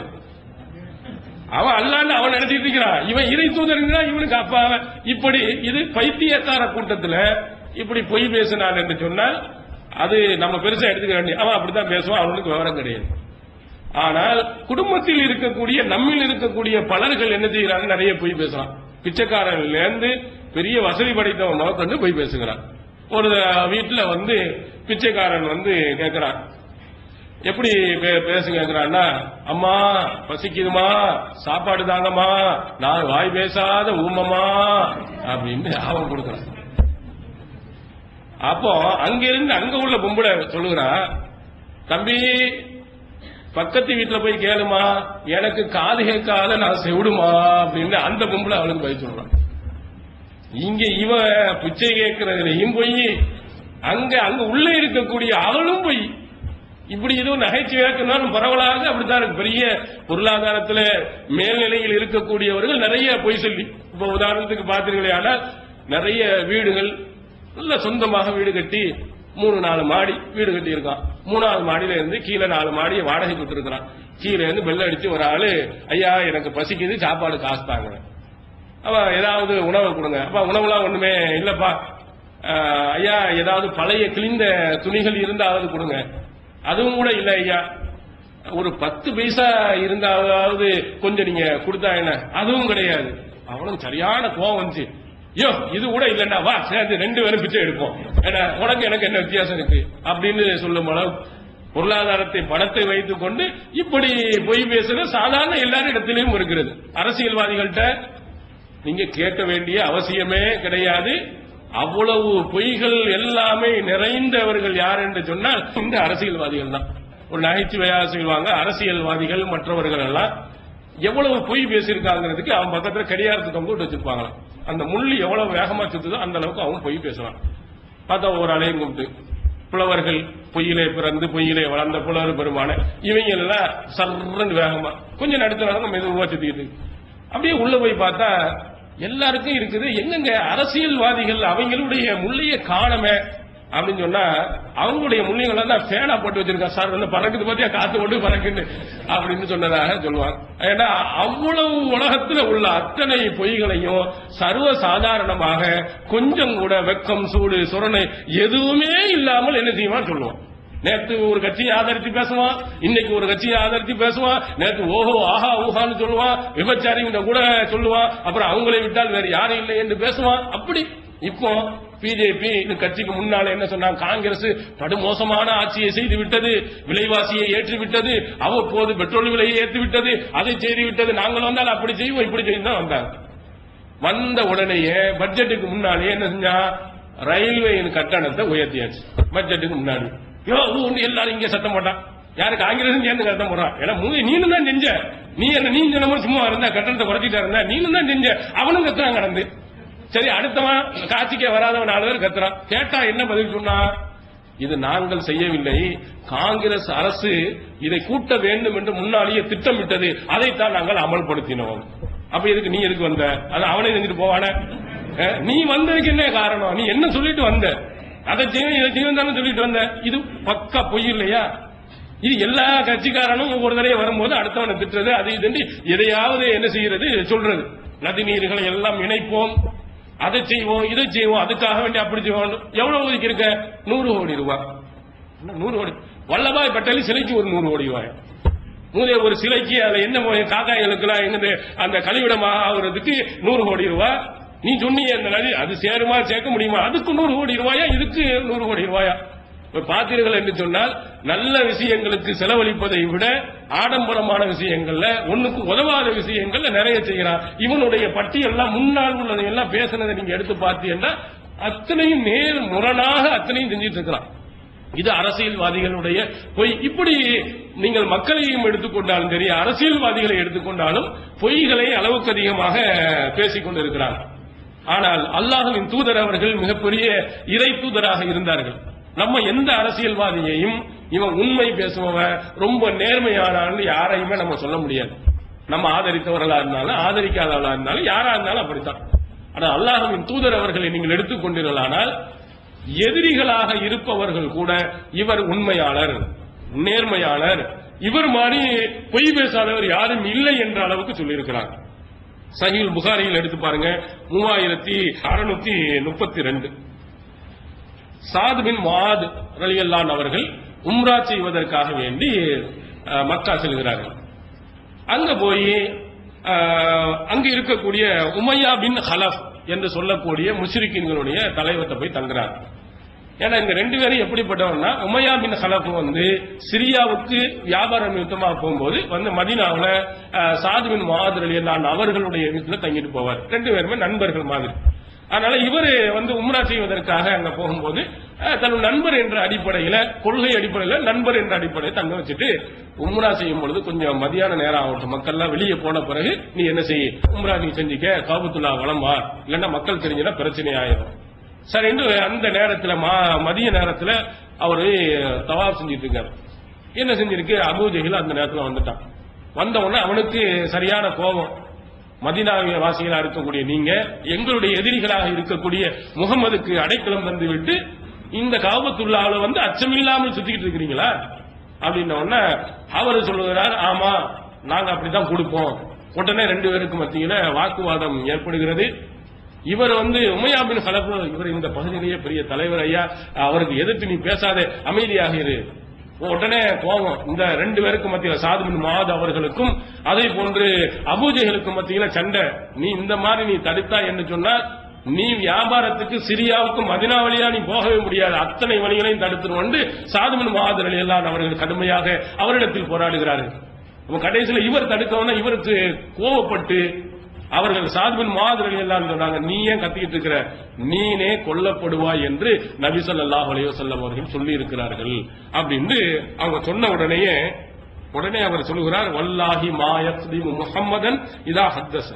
அவன் அல்லான்னு அவன் நினைச்சிட்டு இருக்கிறான் இவன் இறை தூதருங்கிறா இவனுக்கு அப்பா அவன் இப்படி இது பைத்தியக்கார கூட்டத்துல இப்படி பொய் பேசினான் என்று சொன்னால் அது நம்ம பெருசா எடுத்துக்க வேண்டிய அவன் அப்படித்தான் பேசுவான் அவனுக்கு விவரம் கிடையாது ஆனால் குடும்பத்தில் இருக்கக்கூடிய நம்மில் இருக்கக்கூடிய பலர்கள் என்ன செய்யறாங்க நிறைய பொய் பேசுறான் பிச்சைக்காரன்ல இருந்து பெரிய வசதி படைத்தவன் முதற்கொண்டு பொய் பேசுகிறான் ஒரு வீட்டுல வந்து பிச்சைக்காரன் வந்து கேட்கிறான் எப்படி பே- பேச கேட்கிறான்னா அம்மா பசிக்குதுமா சாப்பாடு தாங்கம்மா நான் வாய் பேசாத ஊமமா அப்படின்னு அவன் கொடுக்கறான் அப்போ அங்கிருந்து அங்க உள்ள பொம்பளை சொல்லுகிறா தம்பி பக்கத்து வீட்டுல போய் கேளுமா எனக்கு காது கேட்காத நான் செவிடுமா அப்படின்னு அந்த பொம்பளை அவளுக்கு பதில் சொல்றான் இங்க இவ பிச்சை கேட்கறதுலயும் போய் அங்க அங்க உள்ளே இருக்கக்கூடிய அவளும் பொய் இப்படி எதுவும் நகைச்சுவையாக்குனாலும் பரவலாக அப்படித்தான் இருக்கு பெரிய பொருளாதாரத்துல மேல்நிலையில் இருக்கக்கூடியவர்கள் நிறைய பொய் சொல்லி இப்ப உதாரணத்துக்கு பாத்தீங்களே ஆனால் நிறைய வீடுகள் நல்ல சொந்தமாக வீடு கட்டி மூணு நாலு மாடி வீடு கட்டி இருக்கான் மூணாவது மாடியில இருந்து கீழே நாலு மாடியை வாடகை கொடுத்துருக்கான் கீழே இருந்து பெல் அடிச்சு ஒரு ஆளு ஐயா எனக்கு பசிக்குது சாப்பாடு காசு தாங்க அவன் ஏதாவது உணவு கொடுங்க அப்பா உணவுலாம் ஒண்ணுமே இல்லப்பா ஆஹ், ஐயா ஏதாவது பழைய கிழிந்த துணிகள் இருந்தாவது கொடுங்க அதுவும் கூட இல்ல ஐயா ஒரு பத்து பைசா இருந்தாவது கொஞ்சம் நீங்க கொடுத்தா என்ன அதுவும் கிடையாது அவனும் சரியான கோவம் வந்துச்சு ஐயோ இது கூட இல்லைன்னா வா சேர்ந்து ரெண்டு பேரும் பிச்சை எடுப்போம் ஏன்னா உனக்கு எனக்கு என்ன வித்தியாசம் இருக்கு அப்படின்னு சொல்லும் அளவு பொருளாதாரத்தை பணத்தை வைத்துக் கொண்டு இப்படி பொய் பேசுறது சாதாரண எல்லாரும் இடத்திலையும் இருக்கிறது அரசியல்வாதிகள்கிட்ட நீங்க கேட்க வேண்டிய அவசியமே கிடையாது அவ்வளவு பொய்கள் எல்லாமே நிறைந்தவர்கள் யார் என்று சொன்னால் இந்த அரசியல்வாதிகள் தான் ஒரு நகைச்சுவையாக சொல்லுவாங்க அரசியல்வாதிகள் மற்றவர்கள் எல்லாம் எவ்வளவு பொய் பேசியிருக்காங்கிறதுக்கு அவன் பக்கத்துல கடியாரத்து தொங்க விட்டு வச்சிருப்பாங்களாம் அந்த முள்ளு எவ்வளவு வேகமா சுத்துதோ அந்த அளவுக்கு அவன் பொய் பேசுவான் பார்த்தா ஒரு அலையும் கும்பிட்டு புலவர்கள் பொய்யிலே பிறந்து பொய்யிலே வளர்ந்த புலவர் பெருமான இவங்க எல்லாம் சர்றன்னு வேகமா கொஞ்சம் நடுத்த நடந்து மெதுவா சுத்திக்கிட்டு இருக்கு. அப்படியே உள்ள போய் பார்த்தா எல்லாருக்கும் இருக்குது எங்கெங்க அரசியல்வாதிகள் அவங்களுடைய முள்ளைய காணமே அப்படின்னு சொன்னா அவங்களுடைய முள்ளைகளை தான் ஃபேனா போட்டு வச்சிருக்கா சார் வந்து பறக்குது பார்த்தியா காத்து போட்டு பறக்குன்னு அப்படின்னு சொன்னதாக சொல்லுவாங்க ஏன்னா அவ்வளவு உலகத்துல உள்ள அத்தனை பொய்களையும் சர்வ சாதாரணமாக கொஞ்சம் கூட வெக்கம் சூடு சுரணை எதுவுமே இல்லாமல் என்ன செய்வான் சொல்லுவான் நேத்து ஒரு கட்சியை ஆதரித்து பேசுவான் இன்னைக்கு ஒரு கட்சியை ஆதரித்து பேசுவான் நேத்து ஓஹோ ஆஹா ஊஹான்னு சொல்லுவான் விபச்சாரிங்க கூட சொல்லுவான் அப்புறம் அவங்களை விட்டால் வேற யாரும் இல்லை என்று பேசுவான் அப்படி இப்போ பிஜேபி இந்த கட்சிக்கு முன்னால என்ன சொன்னாங்க காங்கிரஸ் படுமோசமான ஆட்சியை செய்து விட்டது விலைவாசியை ஏற்றி விட்டது அவ்வப்போது பெட்ரோல் விலையை ஏற்றி விட்டது அதை செய்து விட்டது நாங்கள் வந்தால் அப்படி செய்வோம் இப்படி செய்யும் தான் வந்தாங்க வந்த உடனேயே பட்ஜெட்டுக்கு முன்னாலே என்ன செஞ்சா ரயில்வேயின் கட்டணத்தை உயர்த்தியாச்சு பட்ஜெட்டுக்கு முன்னாடி யோ அது ஒண்ணு எல்லாரும் இங்க சத்தம் போட்டான் யாரு காங்கிரஸ் சேர்ந்து சத்தம் போடுறான் ஏன்னா மூணு நீனும் தான் செஞ்ச நீ என்ன நீ சொன்ன மாதிரி சும்மா இருந்தா கட்டணத்தை குறைச்சிட்டா இருந்தா நீனும் தான் செஞ்ச அவனும் கத்துறான் கடந்து சரி அடுத்தவன் காட்சிக்கே வராதவன் நாலு பேர் கத்துறான் கேட்டா என்ன பதில் சொன்னா இது நாங்கள் செய்யவில்லை காங்கிரஸ் அரசு இதை கூட்ட வேண்டும் என்று முன்னாலேயே திட்டமிட்டது அதைத்தான் நாங்கள் அமல்படுத்தினோம் அப்ப இதுக்கு நீ எதுக்கு வந்த அது அவனே செஞ்சுட்டு போவானே அஹ், நீ வந்ததுக்கு என்ன காரணம் நீ என்ன சொல்லிட்டு வந்த அதை செய்யும் இதை செய்யும் தானே சொல்லிட்டு வந்த இது பக்கா பொய் இல்லையா இது எல்லா கட்சிக்காரனும் ஒவ்வொரு தடவை வரும்போது அடுத்தவனை திட்டுறது அது இதுன்னு எதையாவது என்ன செய்யறது சொல்றது நதிநீர்களை எல்லாம் இணைப்போம் அதை செய்வோம் இதை செய்வோம் அதுக்காக வேண்டி அப்படி செய்வோம் எவ்வளவு ஒதுக்கி இருக்க நூறு கோடி ரூபாய் என்ன நூறு கோடி வல்லபாய் பட்டேல் சிலைக்கு ஒரு நூறு கோடி ரூபாய் மூதே ஒரு சிலைக்கு அதுல என்ன போய் காக்காய்களுக்கெல்லாம் என்னது அந்த கழிவிடமாக ஆகுறதுக்கு நூறு கோடி ரூபாய் நீ சொன்னீங்க அந்த நதி அது சேருமா சேர்க்க முடியுமா அதுக்கு நூறு கோடி ரூபாயா இதுக்கு நூறு கோடி ரூபாயா இப்ப பார்த்தீர்கள் என்று சொன்னால் நல்ல விஷயங்களுக்கு செலவழிப்பதை விட ஆடம்பரமான விஷயங்கள்ல ஒண்ணுக்கு உதவாத விஷயங்கள்ல நிறைய செய்யறான் இவனுடைய பட்டியெல்லாம் முன்னால் உள்ளதை எல்லாம் பேசுனதை நீங்க எடுத்து பார்த்தீங்கன்னா அத்தனையும் நேர் முரணாக அத்தனையும் செஞ்சிட்டு இருக்கிறான் இது அரசியல்வாதிகளுடைய பொய் இப்படி நீங்கள் மக்களையும் எடுத்துக்கொண்டாலும் சரி அரசியல்வாதிகளை எடுத்துக்கொண்டாலும் பொய்களை அளவுக்கு அதிகமாக பேசிக் கொண்டிருக்கிறார்கள் ஆனால் அல்லாஹ்வின் தூதர் அவர்கள் மிகப்பெரிய இறை தூதராக இருந்தார்கள் நம்ம எந்த அரசியல்வாதியையும் இவன் உண்மை பேசுபவன் ரொம்ப நேர்மையானான்னு யாரையுமே நம்ம சொல்ல முடியாது நம்ம ஆதரித்தவர்களா இருந்தாலும் ஆதரிக்காதவர்களா இருந்தாலும் யாரா இருந்தாலும் அப்படித்தான் ஆனா அல்லாஹ்வின் தூதர் அவர்களை நீங்கள் எடுத்துக்கொண்டீர்களானால் எதிரிகளாக இருப்பவர்கள் கூட இவர் உண்மையாளர் நேர்மையாளர் இவர் மாதிரி பொய் பேசாதவர் யாரும் இல்லை என்ற அளவுக்கு சொல்லியிருக்கிறாங்க சஹீல் புகாரியில் எடுத்து பாருங்க மூவாயிரத்தி அறுநூத்தி முப்பத்தி ரெண்டு சாத் பின் மாத் ரலியல்லான் அவர்கள் உம்ரா செய்வதற்காக வேண்டி அஹ், மக்கா செல்கிறார்கள் அங்க போய் அஹ், அங்க இருக்கக்கூடிய உமையா பின் ஹலஃப் என்று சொல்லக்கூடிய முஷ்ரிக்கின்களுடைய தலைவர்கிட்ட போய் தங்குறாங்க ஏன்னா இந்த ரெண்டு பேரும் எப்படிப்பட்டவர்னா உமையா பின் ஹலஃப் வந்து சிரியாவுக்கு வியாபார நிமித்தமாக போகும்போது வந்து மதீனாவுல அஹ், சாது பின் மாதிரி அலியல்லான் அவர்களுடைய வீட்டுல தங்கிட்டு போவார் ரெண்டு பேருமே நண்பர்கள் மாதிரி அதனால இவர் வந்து உம்ரா செய்வதற்காக அங்க போகும்போது அஹ், தன் நண்பர் என்ற அடிப்படையில கொள்கை அடிப்படையில நண்பர் என்ற அடிப்படையில் தங்க வச்சுட்டு உம்ரா செய்யும் பொழுது கொஞ்சம் மதியான நேரம் ஆகட்டும் மக்கள்லாம் வெளியே போன பிறகு நீ என்ன செய்ய உம்ரா நீ செஞ்சுக்க காபத்துல்லா வளம் வா இல்லைன்னா மக்கள் தெரிஞ்சுனா பிரச்சனை ஆயிரும் சரின்னு அந்த நேரத்துல மா- மதிய நேரத்துல அவரு தவாப் செஞ்சிட்டு இருக்காரு என்ன செஞ்சிருக்கு அபூஜைகள் அந்த நேரத்துல வந்துட்டான் வந்த உடனே அவனுக்கு சரியான கோபம் மதினாவிய வாசிகளா இருக்கக்கூடிய நீங்க எங்களுடைய எதிரிகளாக இருக்கக்கூடிய முகமதுக்கு அடைக்கலம் தந்து விட்டு இந்த காபத்துள்ளாவில வந்து அச்சமில்லாமல் சுத்திக்கிட்டு இருக்கிறீங்களா அப்படின்ன உடனே அவர் சொல்லுகிறார் ஆமா நாங்க அப்படித்தான் கொடுப்போம் உடனே ரெண்டு பேருக்கு மத்தியில வாக்குவாதம் ஏற்படுகிறது இவர் வந்து உமையா பின் ஹலப் இவர் இந்த பகுதியிலேயே பெரிய தலைவர் ஐயா அவருக்கு எதிர்த்து நீ பேசாத அமைதியாக இரு உடனே கோபம் இந்த ரெண்டு பேருக்கு மத்தியில சாதுபின் மாத் அவர்களுக்கும் அதே போன்று அபூஜைகளுக்கும் மத்தியில சண்டை நீ இந்த மாதிரி நீ தடுத்தா என்று சொன்னா நீ வியாபாரத்துக்கு சிரியாவுக்கும் மதினா வழியா நீ போகவே முடியாது அத்தனை வழிகளையும் தடுத்துருவண்டு சாதுபின் மாத் எல்லாம் அவர்கள் கடுமையாக அவரிடத்தில் போராடுகிறார்கள் அப்ப கடைசியில இவர் தடுக்கவுன்னா இவருக்கு கோவப்பட்டு அவர்கள் சாதுபின் மாதிரி எல்லாம் சொன்னாங்க நீ ஏன் கத்திக்கிட்டு இருக்கிற நீனே கொல்லப்படுவாய் என்று நபி ஸல்லல்லாஹு அலைஹி வஸல்லம் அவர்கள் சொல்லி இருக்கிறார்கள் அப்படின்னு அவங்க சொன்ன உடனேயே உடனே அவர் சொல்லுகிறார் வல்லாஹி மா யக்திமு முஹம்மதன் இதா ஹத்தஸ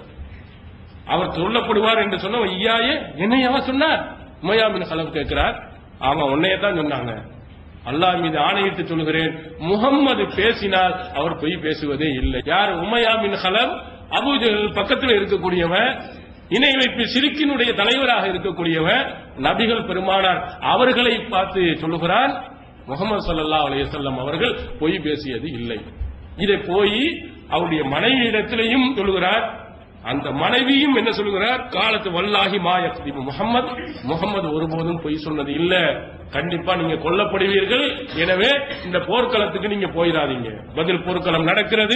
அவர் சொல்லப்படுவார் என்று சொன்ன ஐயாயே என்னையாவா சொன்னார் உமையா பின் கலப் கேட்கிறார் ஆமா உன்னையே தான் சொன்னாங்க அல்லாஹ் மீது ஆணையிட்டு சொல்கிறேன் முகம்மது பேசினால் அவர் பொய் பேசுவதே இல்லை யார் உமையா பின் ஹலப் அபூஜல் பக்கத்தில் இருக்கக்கூடியவன் இணை வைப்பு சிறுக்கினுடைய தலைவராக இருக்கக்கூடியவன் நபிகள் பெருமானார் அவர்களை பார்த்து சொல்லுகிறான் முகமது ஸல்லல்லாஹு அலைஹி வஸல்லம் அவர்கள் பொய் பேசியது இல்லை இதை போய் அவருடைய மனைவியிடத்திலையும் சொல்லுகிறார் அந்த மனைவியும் என்ன சொல்லுகிறார் காலத்து வல்லாஹி மாயக்தி முகமது முகமது ஒருபோதும் பொய் சொன்னது இல்ல கண்டிப்பா நீங்க கொல்லப்படுவீர்கள் எனவே இந்த போர்க்களத்துக்கு நீங்க போயிடாதீங்க பதில் போர்க்களம் நடக்கிறது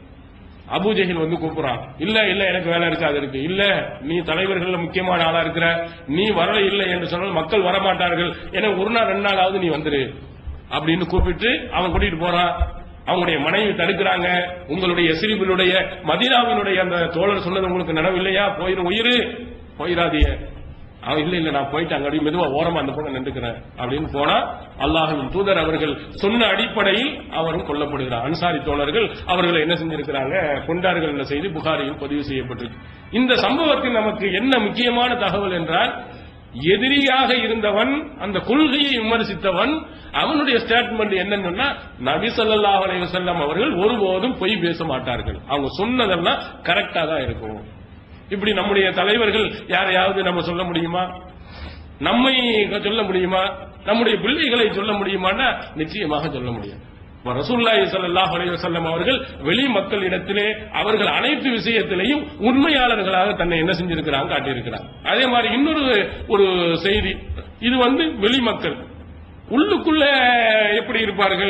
அபூஜஹில் வந்து கூப்பிடுறான் இல்ல இல்ல எனக்கு வேலை இருக்கு அது இருக்கு இல்ல நீ தலைவர்கள் முக்கியமான ஆளா இருக்கிற நீ வரல இல்லை என்று சொன்னால் மக்கள் வரமாட்டார்கள் என ஒரு நாள் ரெண்டு நாளாவது நீ வந்துரு அப்படின்னு கூப்பிட்டு அவன் கூட்டிட்டு போறான் அவங்களுடைய மனைவி தடுக்கிறாங்க உங்களுடைய எசிரிபினுடைய மதீனாவினுடைய அந்த தோழர் சொன்னது உங்களுக்கு நினைவில்லையா போயிரும் உயிர் போயிடாதீங்க அவன் இல்ல இல்ல நான் போயிட்டு அங்க அப்படியே மெதுவா ஓரமா அந்த பக்கம் நின்றுக்கிறேன் அப்படின்னு போனா அல்லாஹ்வின் தூதர் அவர்கள் சொன்ன அடிப்படையில் அவரும் கொல்லப்படுகிறார் அன்சாரி தோழர்கள் அவர்களை என்ன செஞ்சிருக்கிறாங்க கொண்டார்கள் என்ற செய்தி புகாரியில் பதிவு செய்யப்பட்டிருக்கு இந்த சம்பவத்தில் நமக்கு என்ன முக்கியமான தகவல் என்றால் எதிரியாக இருந்தவன் அந்த கொள்கையை விமர்சித்தவன் அவனுடைய ஸ்டேட்மெண்ட் என்னன்னு சொன்னா நபி ஸல்லல்லாஹு அலைஹி வஸல்லம் அவர்கள் ஒருபோதும் பொய் பேச மாட்டார்கள் அவங்க சொன்னதெல்லாம் கரெக்டா தான் இருக்கும் இப்படி நம்முடைய தலைவர்கள் யாரையாவது நம்ம சொல்ல முடியுமா நம்மை சொல்ல முடியுமா நம்முடைய பிள்ளைகளை சொல்ல முடியுமான்னா நிச்சயமாக சொல்ல முடியும் இப்ப ரசூலுல்லாஹி ஸல்லல்லாஹு அலைஹி வஸல்லம் அவர்கள் வெளி மக்களிடத்திலே அவர்கள் அனைத்து விஷயத்திலையும் உண்மையாளர்களாக தன்னை என்ன செஞ்சிருக்கிறாங்க காட்டியிருக்கிறாங்க அதே மாதிரி இன்னொரு ஒரு செய்தி இது வந்து வெளி மக்கள் உள்ளுக்குள்ள எப்படி இருப்பார்கள்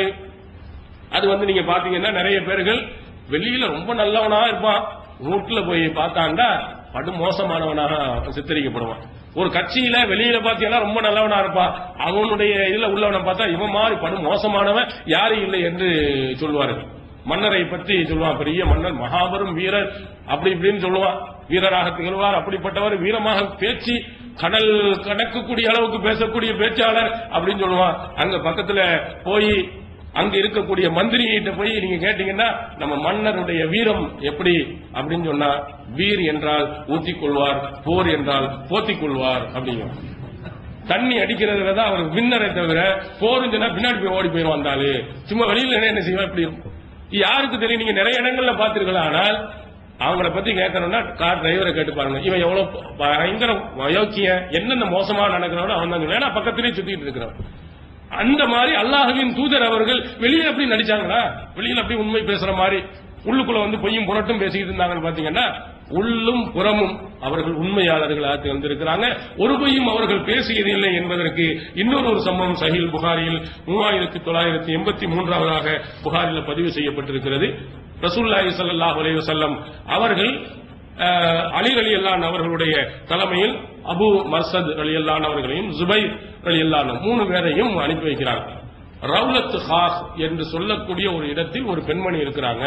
அது வந்து நீங்க பாத்தீங்கன்னா நிறைய பேர்கள் வெளியில ரொம்ப நல்லவனா இருப்பான் வீட்டுல போய் பார்த்தாண்டா படு மோசமானவனாக சித்தரிக்கப்படுவான் ஒரு கட்சியில வெளியில பாத்தீங்கன்னா ரொம்ப நல்லவனா இருப்பான் அவனுடைய இதுல உள்ளவனை பார்த்தா இவன் மாதிரி படு மோசமானவன் யாரும் இல்லை என்று சொல்லுவார்கள் மன்னரை பற்றி சொல்லுவான் பெரிய மன்னர் மகாபெரும் வீரர் அப்படி இப்படின்னு சொல்லுவான் வீரராக திகழ்வார் அப்படிப்பட்டவர் வீரமாக பேச்சு கடல் கடக்கக்கூடிய அளவுக்கு பேசக்கூடிய பேச்சாளர் அப்படின்னு சொல்லுவான் அங்க பக்கத்துல போய் அங்க இருக்கக்கூடிய மந்திரிகிட்ட போய் நீங்க கேட்டீங்கன்னா நம்ம மன்னருடைய வீரம் எப்படி அப்படின்னு சொன்னா வீர் என்றால் ஊத்திக் கொள்வார் போர் என்றால் போத்திக் கொள்வார் அப்படிங்க தண்ணி அடிக்கிறதுல தான் அவர் வின்னரை தவிர போரும் சொன்னா பின்னாடி போய் ஓடி போயிடும் வந்தாலு சும்மா வெளியில என்ன செய்வா இப்படி இருக்கும் இது யாருக்கு தெரியும் நீங்க நிறைய இடங்கள்ல பாத்துருக்கலாம் ஆனால் அவங்கள பத்தி கேட்கணும்னா கார் டிரைவரை கேட்டு பாருங்க இவன் எவ்வளவு பயங்கர அயோக்கிய என்னென்ன மோசமா நடக்கிறவனோ அவன் தான் சொல்லுவான். ஏன்னா பக்கத்திலேயே சுத்திட்டு இருக்கிறவன் அந்த மாதிரி அல்லாஹ்வின் தூதர் அவர்கள் வெளியில அப்படி நடிச்சாங்களா வெளியில அப்படி உண்மை பேசுற மாதிரி உள்ளுக்குள்ள வந்து பொய்யும் புரட்டும் பேசிக்கிட்டு இருந்தாங்கன்னு பாத்தீங்கன்னா உள்ளும் புறமும் அவர்கள் உண்மையாளர்களாக வந்திருக்கிறாங்க ஒரு பொய்யும் அவர்கள் பேசியதில்லை என்பதற்கு இன்னொரு ஒரு சம்பவம் சஹீல் புகாரியில் மூவாயிரத்தி தொள்ளாயிரத்தி எண்பத்தி மூன்றாவதாக புகாரில் பதிவு செய்யப்பட்டிருக்கிறது ரசூல்லாஹி ஸல்லல்லாஹு அலைஹி வஸல்லம் அவர்கள் அஹ், அலி அலி அல்லான் அவர்களுடைய தலைமையில் அபு மர்சத் அலி அல்லான் அவர்களையும் ஜுபைர் அலி அல்லான் மூணு பேரையும் அனுப்பி வைக்கிறாங்க ரவுலத் ஹாஸ் என்று சொல்லக்கூடிய ஒரு இடத்தில் ஒரு பெண்மணி இருக்கிறாங்க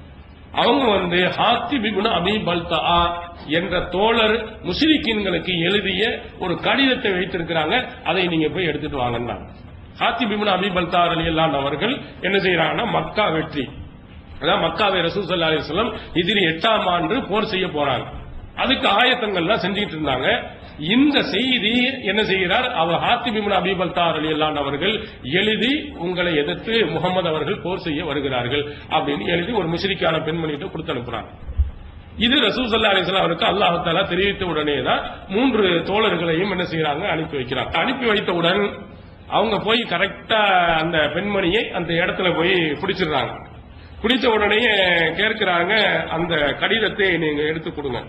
அவங்க வந்து ஹாத்தி பிகுன அபி பல்தா என்ற தோழர் முஸ்லிக்கின்களுக்கு எழுதிய ஒரு கடிதத்தை வைத்திருக்கிறாங்க அதை நீங்க போய் எடுத்துட்டு வாங்கன்னா ஹாத்தி பிகுன அபி பல்தா அலி அல்லான் அவர்கள் என்ன செய்யறாங்கன்னா மக்கா வெற்றி அதான் மக்காவை ரசூல் ஸல்லல்லாஹு அலைஹி வஸல்லம் ஹிஜ்ரி எட்டாம் ஆண்டு போர் செய்ய போறாங்க அதுக்கு ஆயத்தங்கள்லாம் செஞ்சுட்டு இருந்தாங்க இந்த செய்தி என்ன செய்கிறார் அவர் ஹாத்திபின் அபிபல்தார் அலி அல்லான் அவர்கள் எழுதி உங்களை எதிர்த்து முகமது அவர்கள் போர் செய்ய வருகிறார்கள் அப்படின்னு எழுதி ஒரு முஸ்லிக்கான பெண்மணிகிட்ட கொடுத்து அனுப்புறாங்க இது ரசூல் சல்லா அலிஸ்லாம் அவருக்கு அல்லாஹ் தாலா தெரிவித்த உடனே தான் மூன்று தோழர்களையும் என்ன செய்யறாங்க அனுப்பி வைக்கிறாங்க அனுப்பி வைத்தவுடன் அவங்க போய் கரெக்டா அந்த பெண்மணியை அந்த இடத்துல போய் பிடிச்சிடுறாங்க பிடிச்ச உடனே கேட்கிறாங்க அந்த கடிதத்தை நீங்க எடுத்து கொடுங்க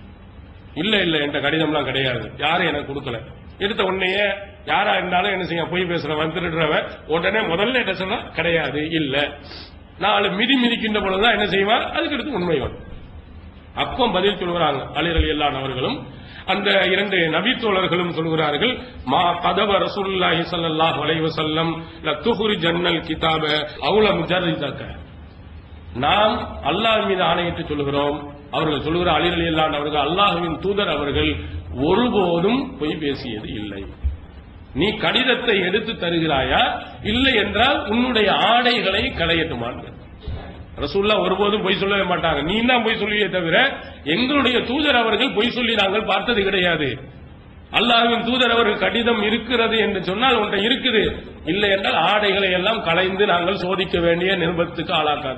இல்ல இல்ல என்ற கடிதம்லாம் கிடையாது யாரும் எனக்கு கொடுக்கல எடுத்த உடனேயே யாரா இருந்தாலும் என்ன செய்ய போய் பேசுறவன் திருடுறவன் உடனே முதல்ல என்ன சொன்னா கிடையாது இல்ல நாலு மிதி மிதிக்கின்ற பொழுதுதான் என்ன செய்வார் அதுக்கு அடுத்து உண்மை வரும் அப்போ பதில் சொல்கிறாங்க அலிர் அலி அல்லான் அவர்களும் அந்த இரண்டு நபித்தோழர்களும் சொல்கிறார்கள் மா கதவ ரசூலுல்லாஹி ஸல்லல்லாஹு அலைஹி வஸல்லம் லத்துஹுரி ஜன்னல் கிதாப அவுல முஜர்ரிதக நாம் அல்லாஹ் மீது ஆணையிட்டு சொல்கிறோம் அவர்கள் சொல்கிற அலிர் அலி அல்லான் அவர்கள் அல்லாஹ்வின் தூதர் அவர்கள் ஒருபோதும் பொய் பேசியது இல்லை நீ கடிதத்தை எடுத்து தருகிறாயா இல்லை என்றால் உன்னுடைய ஆடைகளை களையட்டுமான் ரசூல்லா ஒருபோதும் பொய் சொல்லவே மாட்டாங்க நீ தான் பொய் சொல்லியே தவிர எங்களுடைய தூதர் அவர்கள் பொய் சொல்லி நாங்கள் பார்த்தது கிடையாது அல்லாஹ்வின் தூதர் அவர்கள் கடிதம் இருக்கிறது என்று சொன்னால் ஒன்றை இருக்குது இல்லை என்றால் ஆடைகளை எல்லாம் களைந்து நாங்கள் சோதிக்க வேண்டிய நிர்பந்தத்துக்கு ஆளாக்காத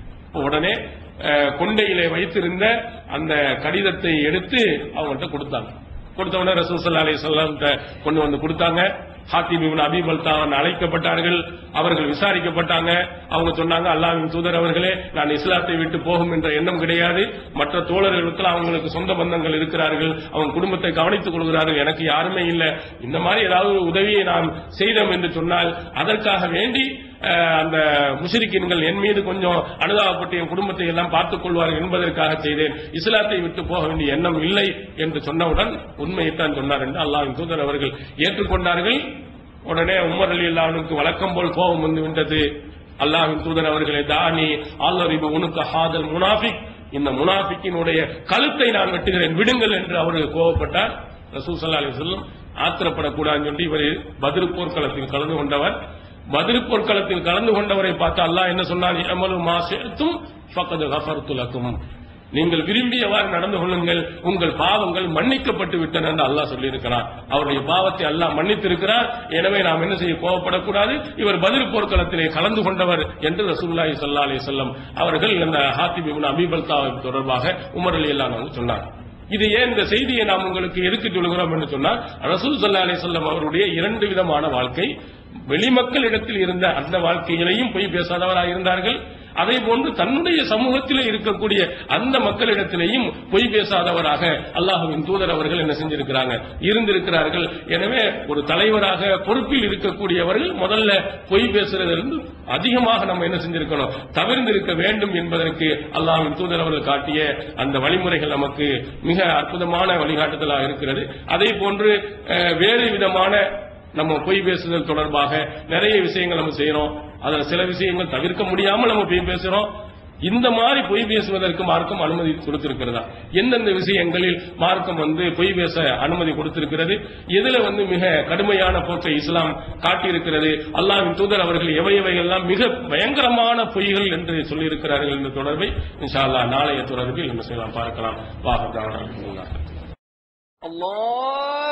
உடனே அஹ், கொண்டையிலே வைத்திருந்த அந்த கடிதத்தை எடுத்து அவங்கள்ட்ட கொடுத்தாங்க கொடுத்த உடனே ரசூல் சல்லா அலி கொண்டு வந்து கொடுத்தாங்க ஹாத்திப் இப்னு அபி பல்தான் அழைக்கப்பட்டார்கள் அவர்கள் விசாரிக்கப்பட்டாங்க அவங்க சொன்னாங்க அல்லாஹ்வின் தூதர் அவர்களே நான் இஸ்லாத்தை விட்டு போகும் என்ற எண்ணம் கிடையாது மற்ற தோழர்களுக்கு அவங்களுக்கு சொந்த பந்தங்கள் இருக்கிறார்கள் அவங்க குடும்பத்தை கவனித்துக் கொள்கிறார்கள் எனக்கு யாருமே இல்லை இந்த மாதிரி ஏதாவது ஒரு உதவியை நாம் செய்தோம் என்று சொன்னால் அதற்காக வேண்டி அஹ், அந்த முஷரிக்கின்கள் என் மீது கொஞ்சம் அனுதாபப்பட்டு என் குடும்பத்தை எல்லாம் பார்த்துக் கொள்வார்கள் என்பதற்காக செய்தேன் இஸ்லாத்தை விட்டு போக வேண்டிய எண்ணம் இல்லை என்று சொன்னவுடன் உண்மையைத்தான் சொன்னார் என்று அல்லாஹ்வின் தூதர் அவர்கள் ஏற்றுக்கொண்டார்கள் உடனே உமர் அலி அல்லாஹ்வுக்கு வழக்கம் போல் கோபம் வந்து விட்டது அல்லாஹ்வின் தூதர் அவர்களே தானி ஆல்லரிபு உனக்கு ஹாதல் முனாஃபிக் இந்த முனாஃபிக்கினுடைய கழுத்தை நான் வெட்டுகிறேன் விடுங்கள் என்று அவர்கள் கோபப்பட்டார் ரசூல் சல்லா அலி சொல்லும் ஆத்திரப்படக்கூடாதுன்னு சொல்லி இவர் பதில் போர்க்களத்தில் கலந்து கொண்டவர் பதில் போர்க்களத்தில் கலந்து கொண்டவரை பார்த்து அல்லாஹ் என்ன சொன்னான் எமலு மாசேத்தும் ஃபக்கது கஃபர்துலக்கும் நீங்கள் விரும்பியவாறு நடந்து கொள்ளுங்கள் உங்கள் பாவங்கள் மன்னிக்கப்பட்டு விட்டன என்று அல்லாஹ் சொல்லியிருக்கிறார் அவருடைய பாவத்தை அல்லாஹ் மன்னித்திருக்கிறார் எனவே நாம் என்ன செய்ய கோவப்படக்கூடாது இவர் பதில் போர்க்களத்திலே கலந்து கொண்டவர் என்று ரசூலுல்லாஹி ஸல்லல்லாஹு அலைஹி வஸல்லம் அவர்கள் அந்த ஹாத்திப் இப்னு அபிபல்தாவை தொடர்பாக உமர் அலி அல்லாஹ் சொன்னார் இது ஏன் இந்த செய்தியை நாம் உங்களுக்கு எதுக்கு சொல்கிறோம் என்று சொன்னால் ரசூல் சல்லா அலிசல்லம் அவருடைய இரண்டு விதமான வாழ்க்கை வெளிமக்களிடத்தில் இருந்த அந்த வாழ்க்கையிலையும் பொய் பேசாதவராக இருந்தார்கள் அதே போன்று தன்னுடைய சமூகத்திலே இருக்கக்கூடிய அந்த மக்களிடத்திலேயும் பொய் பேசாதவராக அல்லாஹுவின் தூதர் அவர்கள் என்ன செஞ்சிருக்கிறாங்க இருந்திருக்கிறார்கள் எனவே ஒரு தலைவராக பொறுப்பில் இருக்கக்கூடியவர்கள் முதல்ல பொய் பேசுறதிலிருந்து அதிகமாக நம்ம என்ன செஞ்சிருக்கணும் தவிர்ந்திருக்க வேண்டும் என்பதற்கு அல்லாஹ்வின் தூதர் அவர்கள் காட்டிய அந்த வழிமுறைகள் நமக்கு மிக அற்புதமான வழிகாட்டுதலாக இருக்கிறது அதே போன்று அஹ், வேறு விதமான நம்ம பொய் பேசுதல் தொடர்பாக நிறைய விஷயங்கள் நம்ம செய்யறோம் அதுல சில விஷயங்கள் தவிர்க்க முடியாமல் நம்ம பொய் பேசுறோம் இந்த மாதிரி பொய் பேசுவதற்கு மார்க்கம் அனுமதி கொடுத்திருக்கிறதா எந்தெந்த விஷயங்களில் மார்க்கம் வந்து பொய் பேச அனுமதி கொடுத்திருக்கிறது எதுல வந்து மிக கடுமையான போக்கை இஸ்லாம் காட்டியிருக்கிறது அல்லாஹ்வின் தூதர் அவர்கள் எவை எவையெல்லாம் மிக பயங்கரமான பொய்கள் என்று சொல்லியிருக்கிறார்கள் என்ற தொடர்பை இன்ஷா அல்லாஹ் நாளைய தொடர்பில் என்ன செய்யலாம் பார்க்கலாம் வாஹ் الله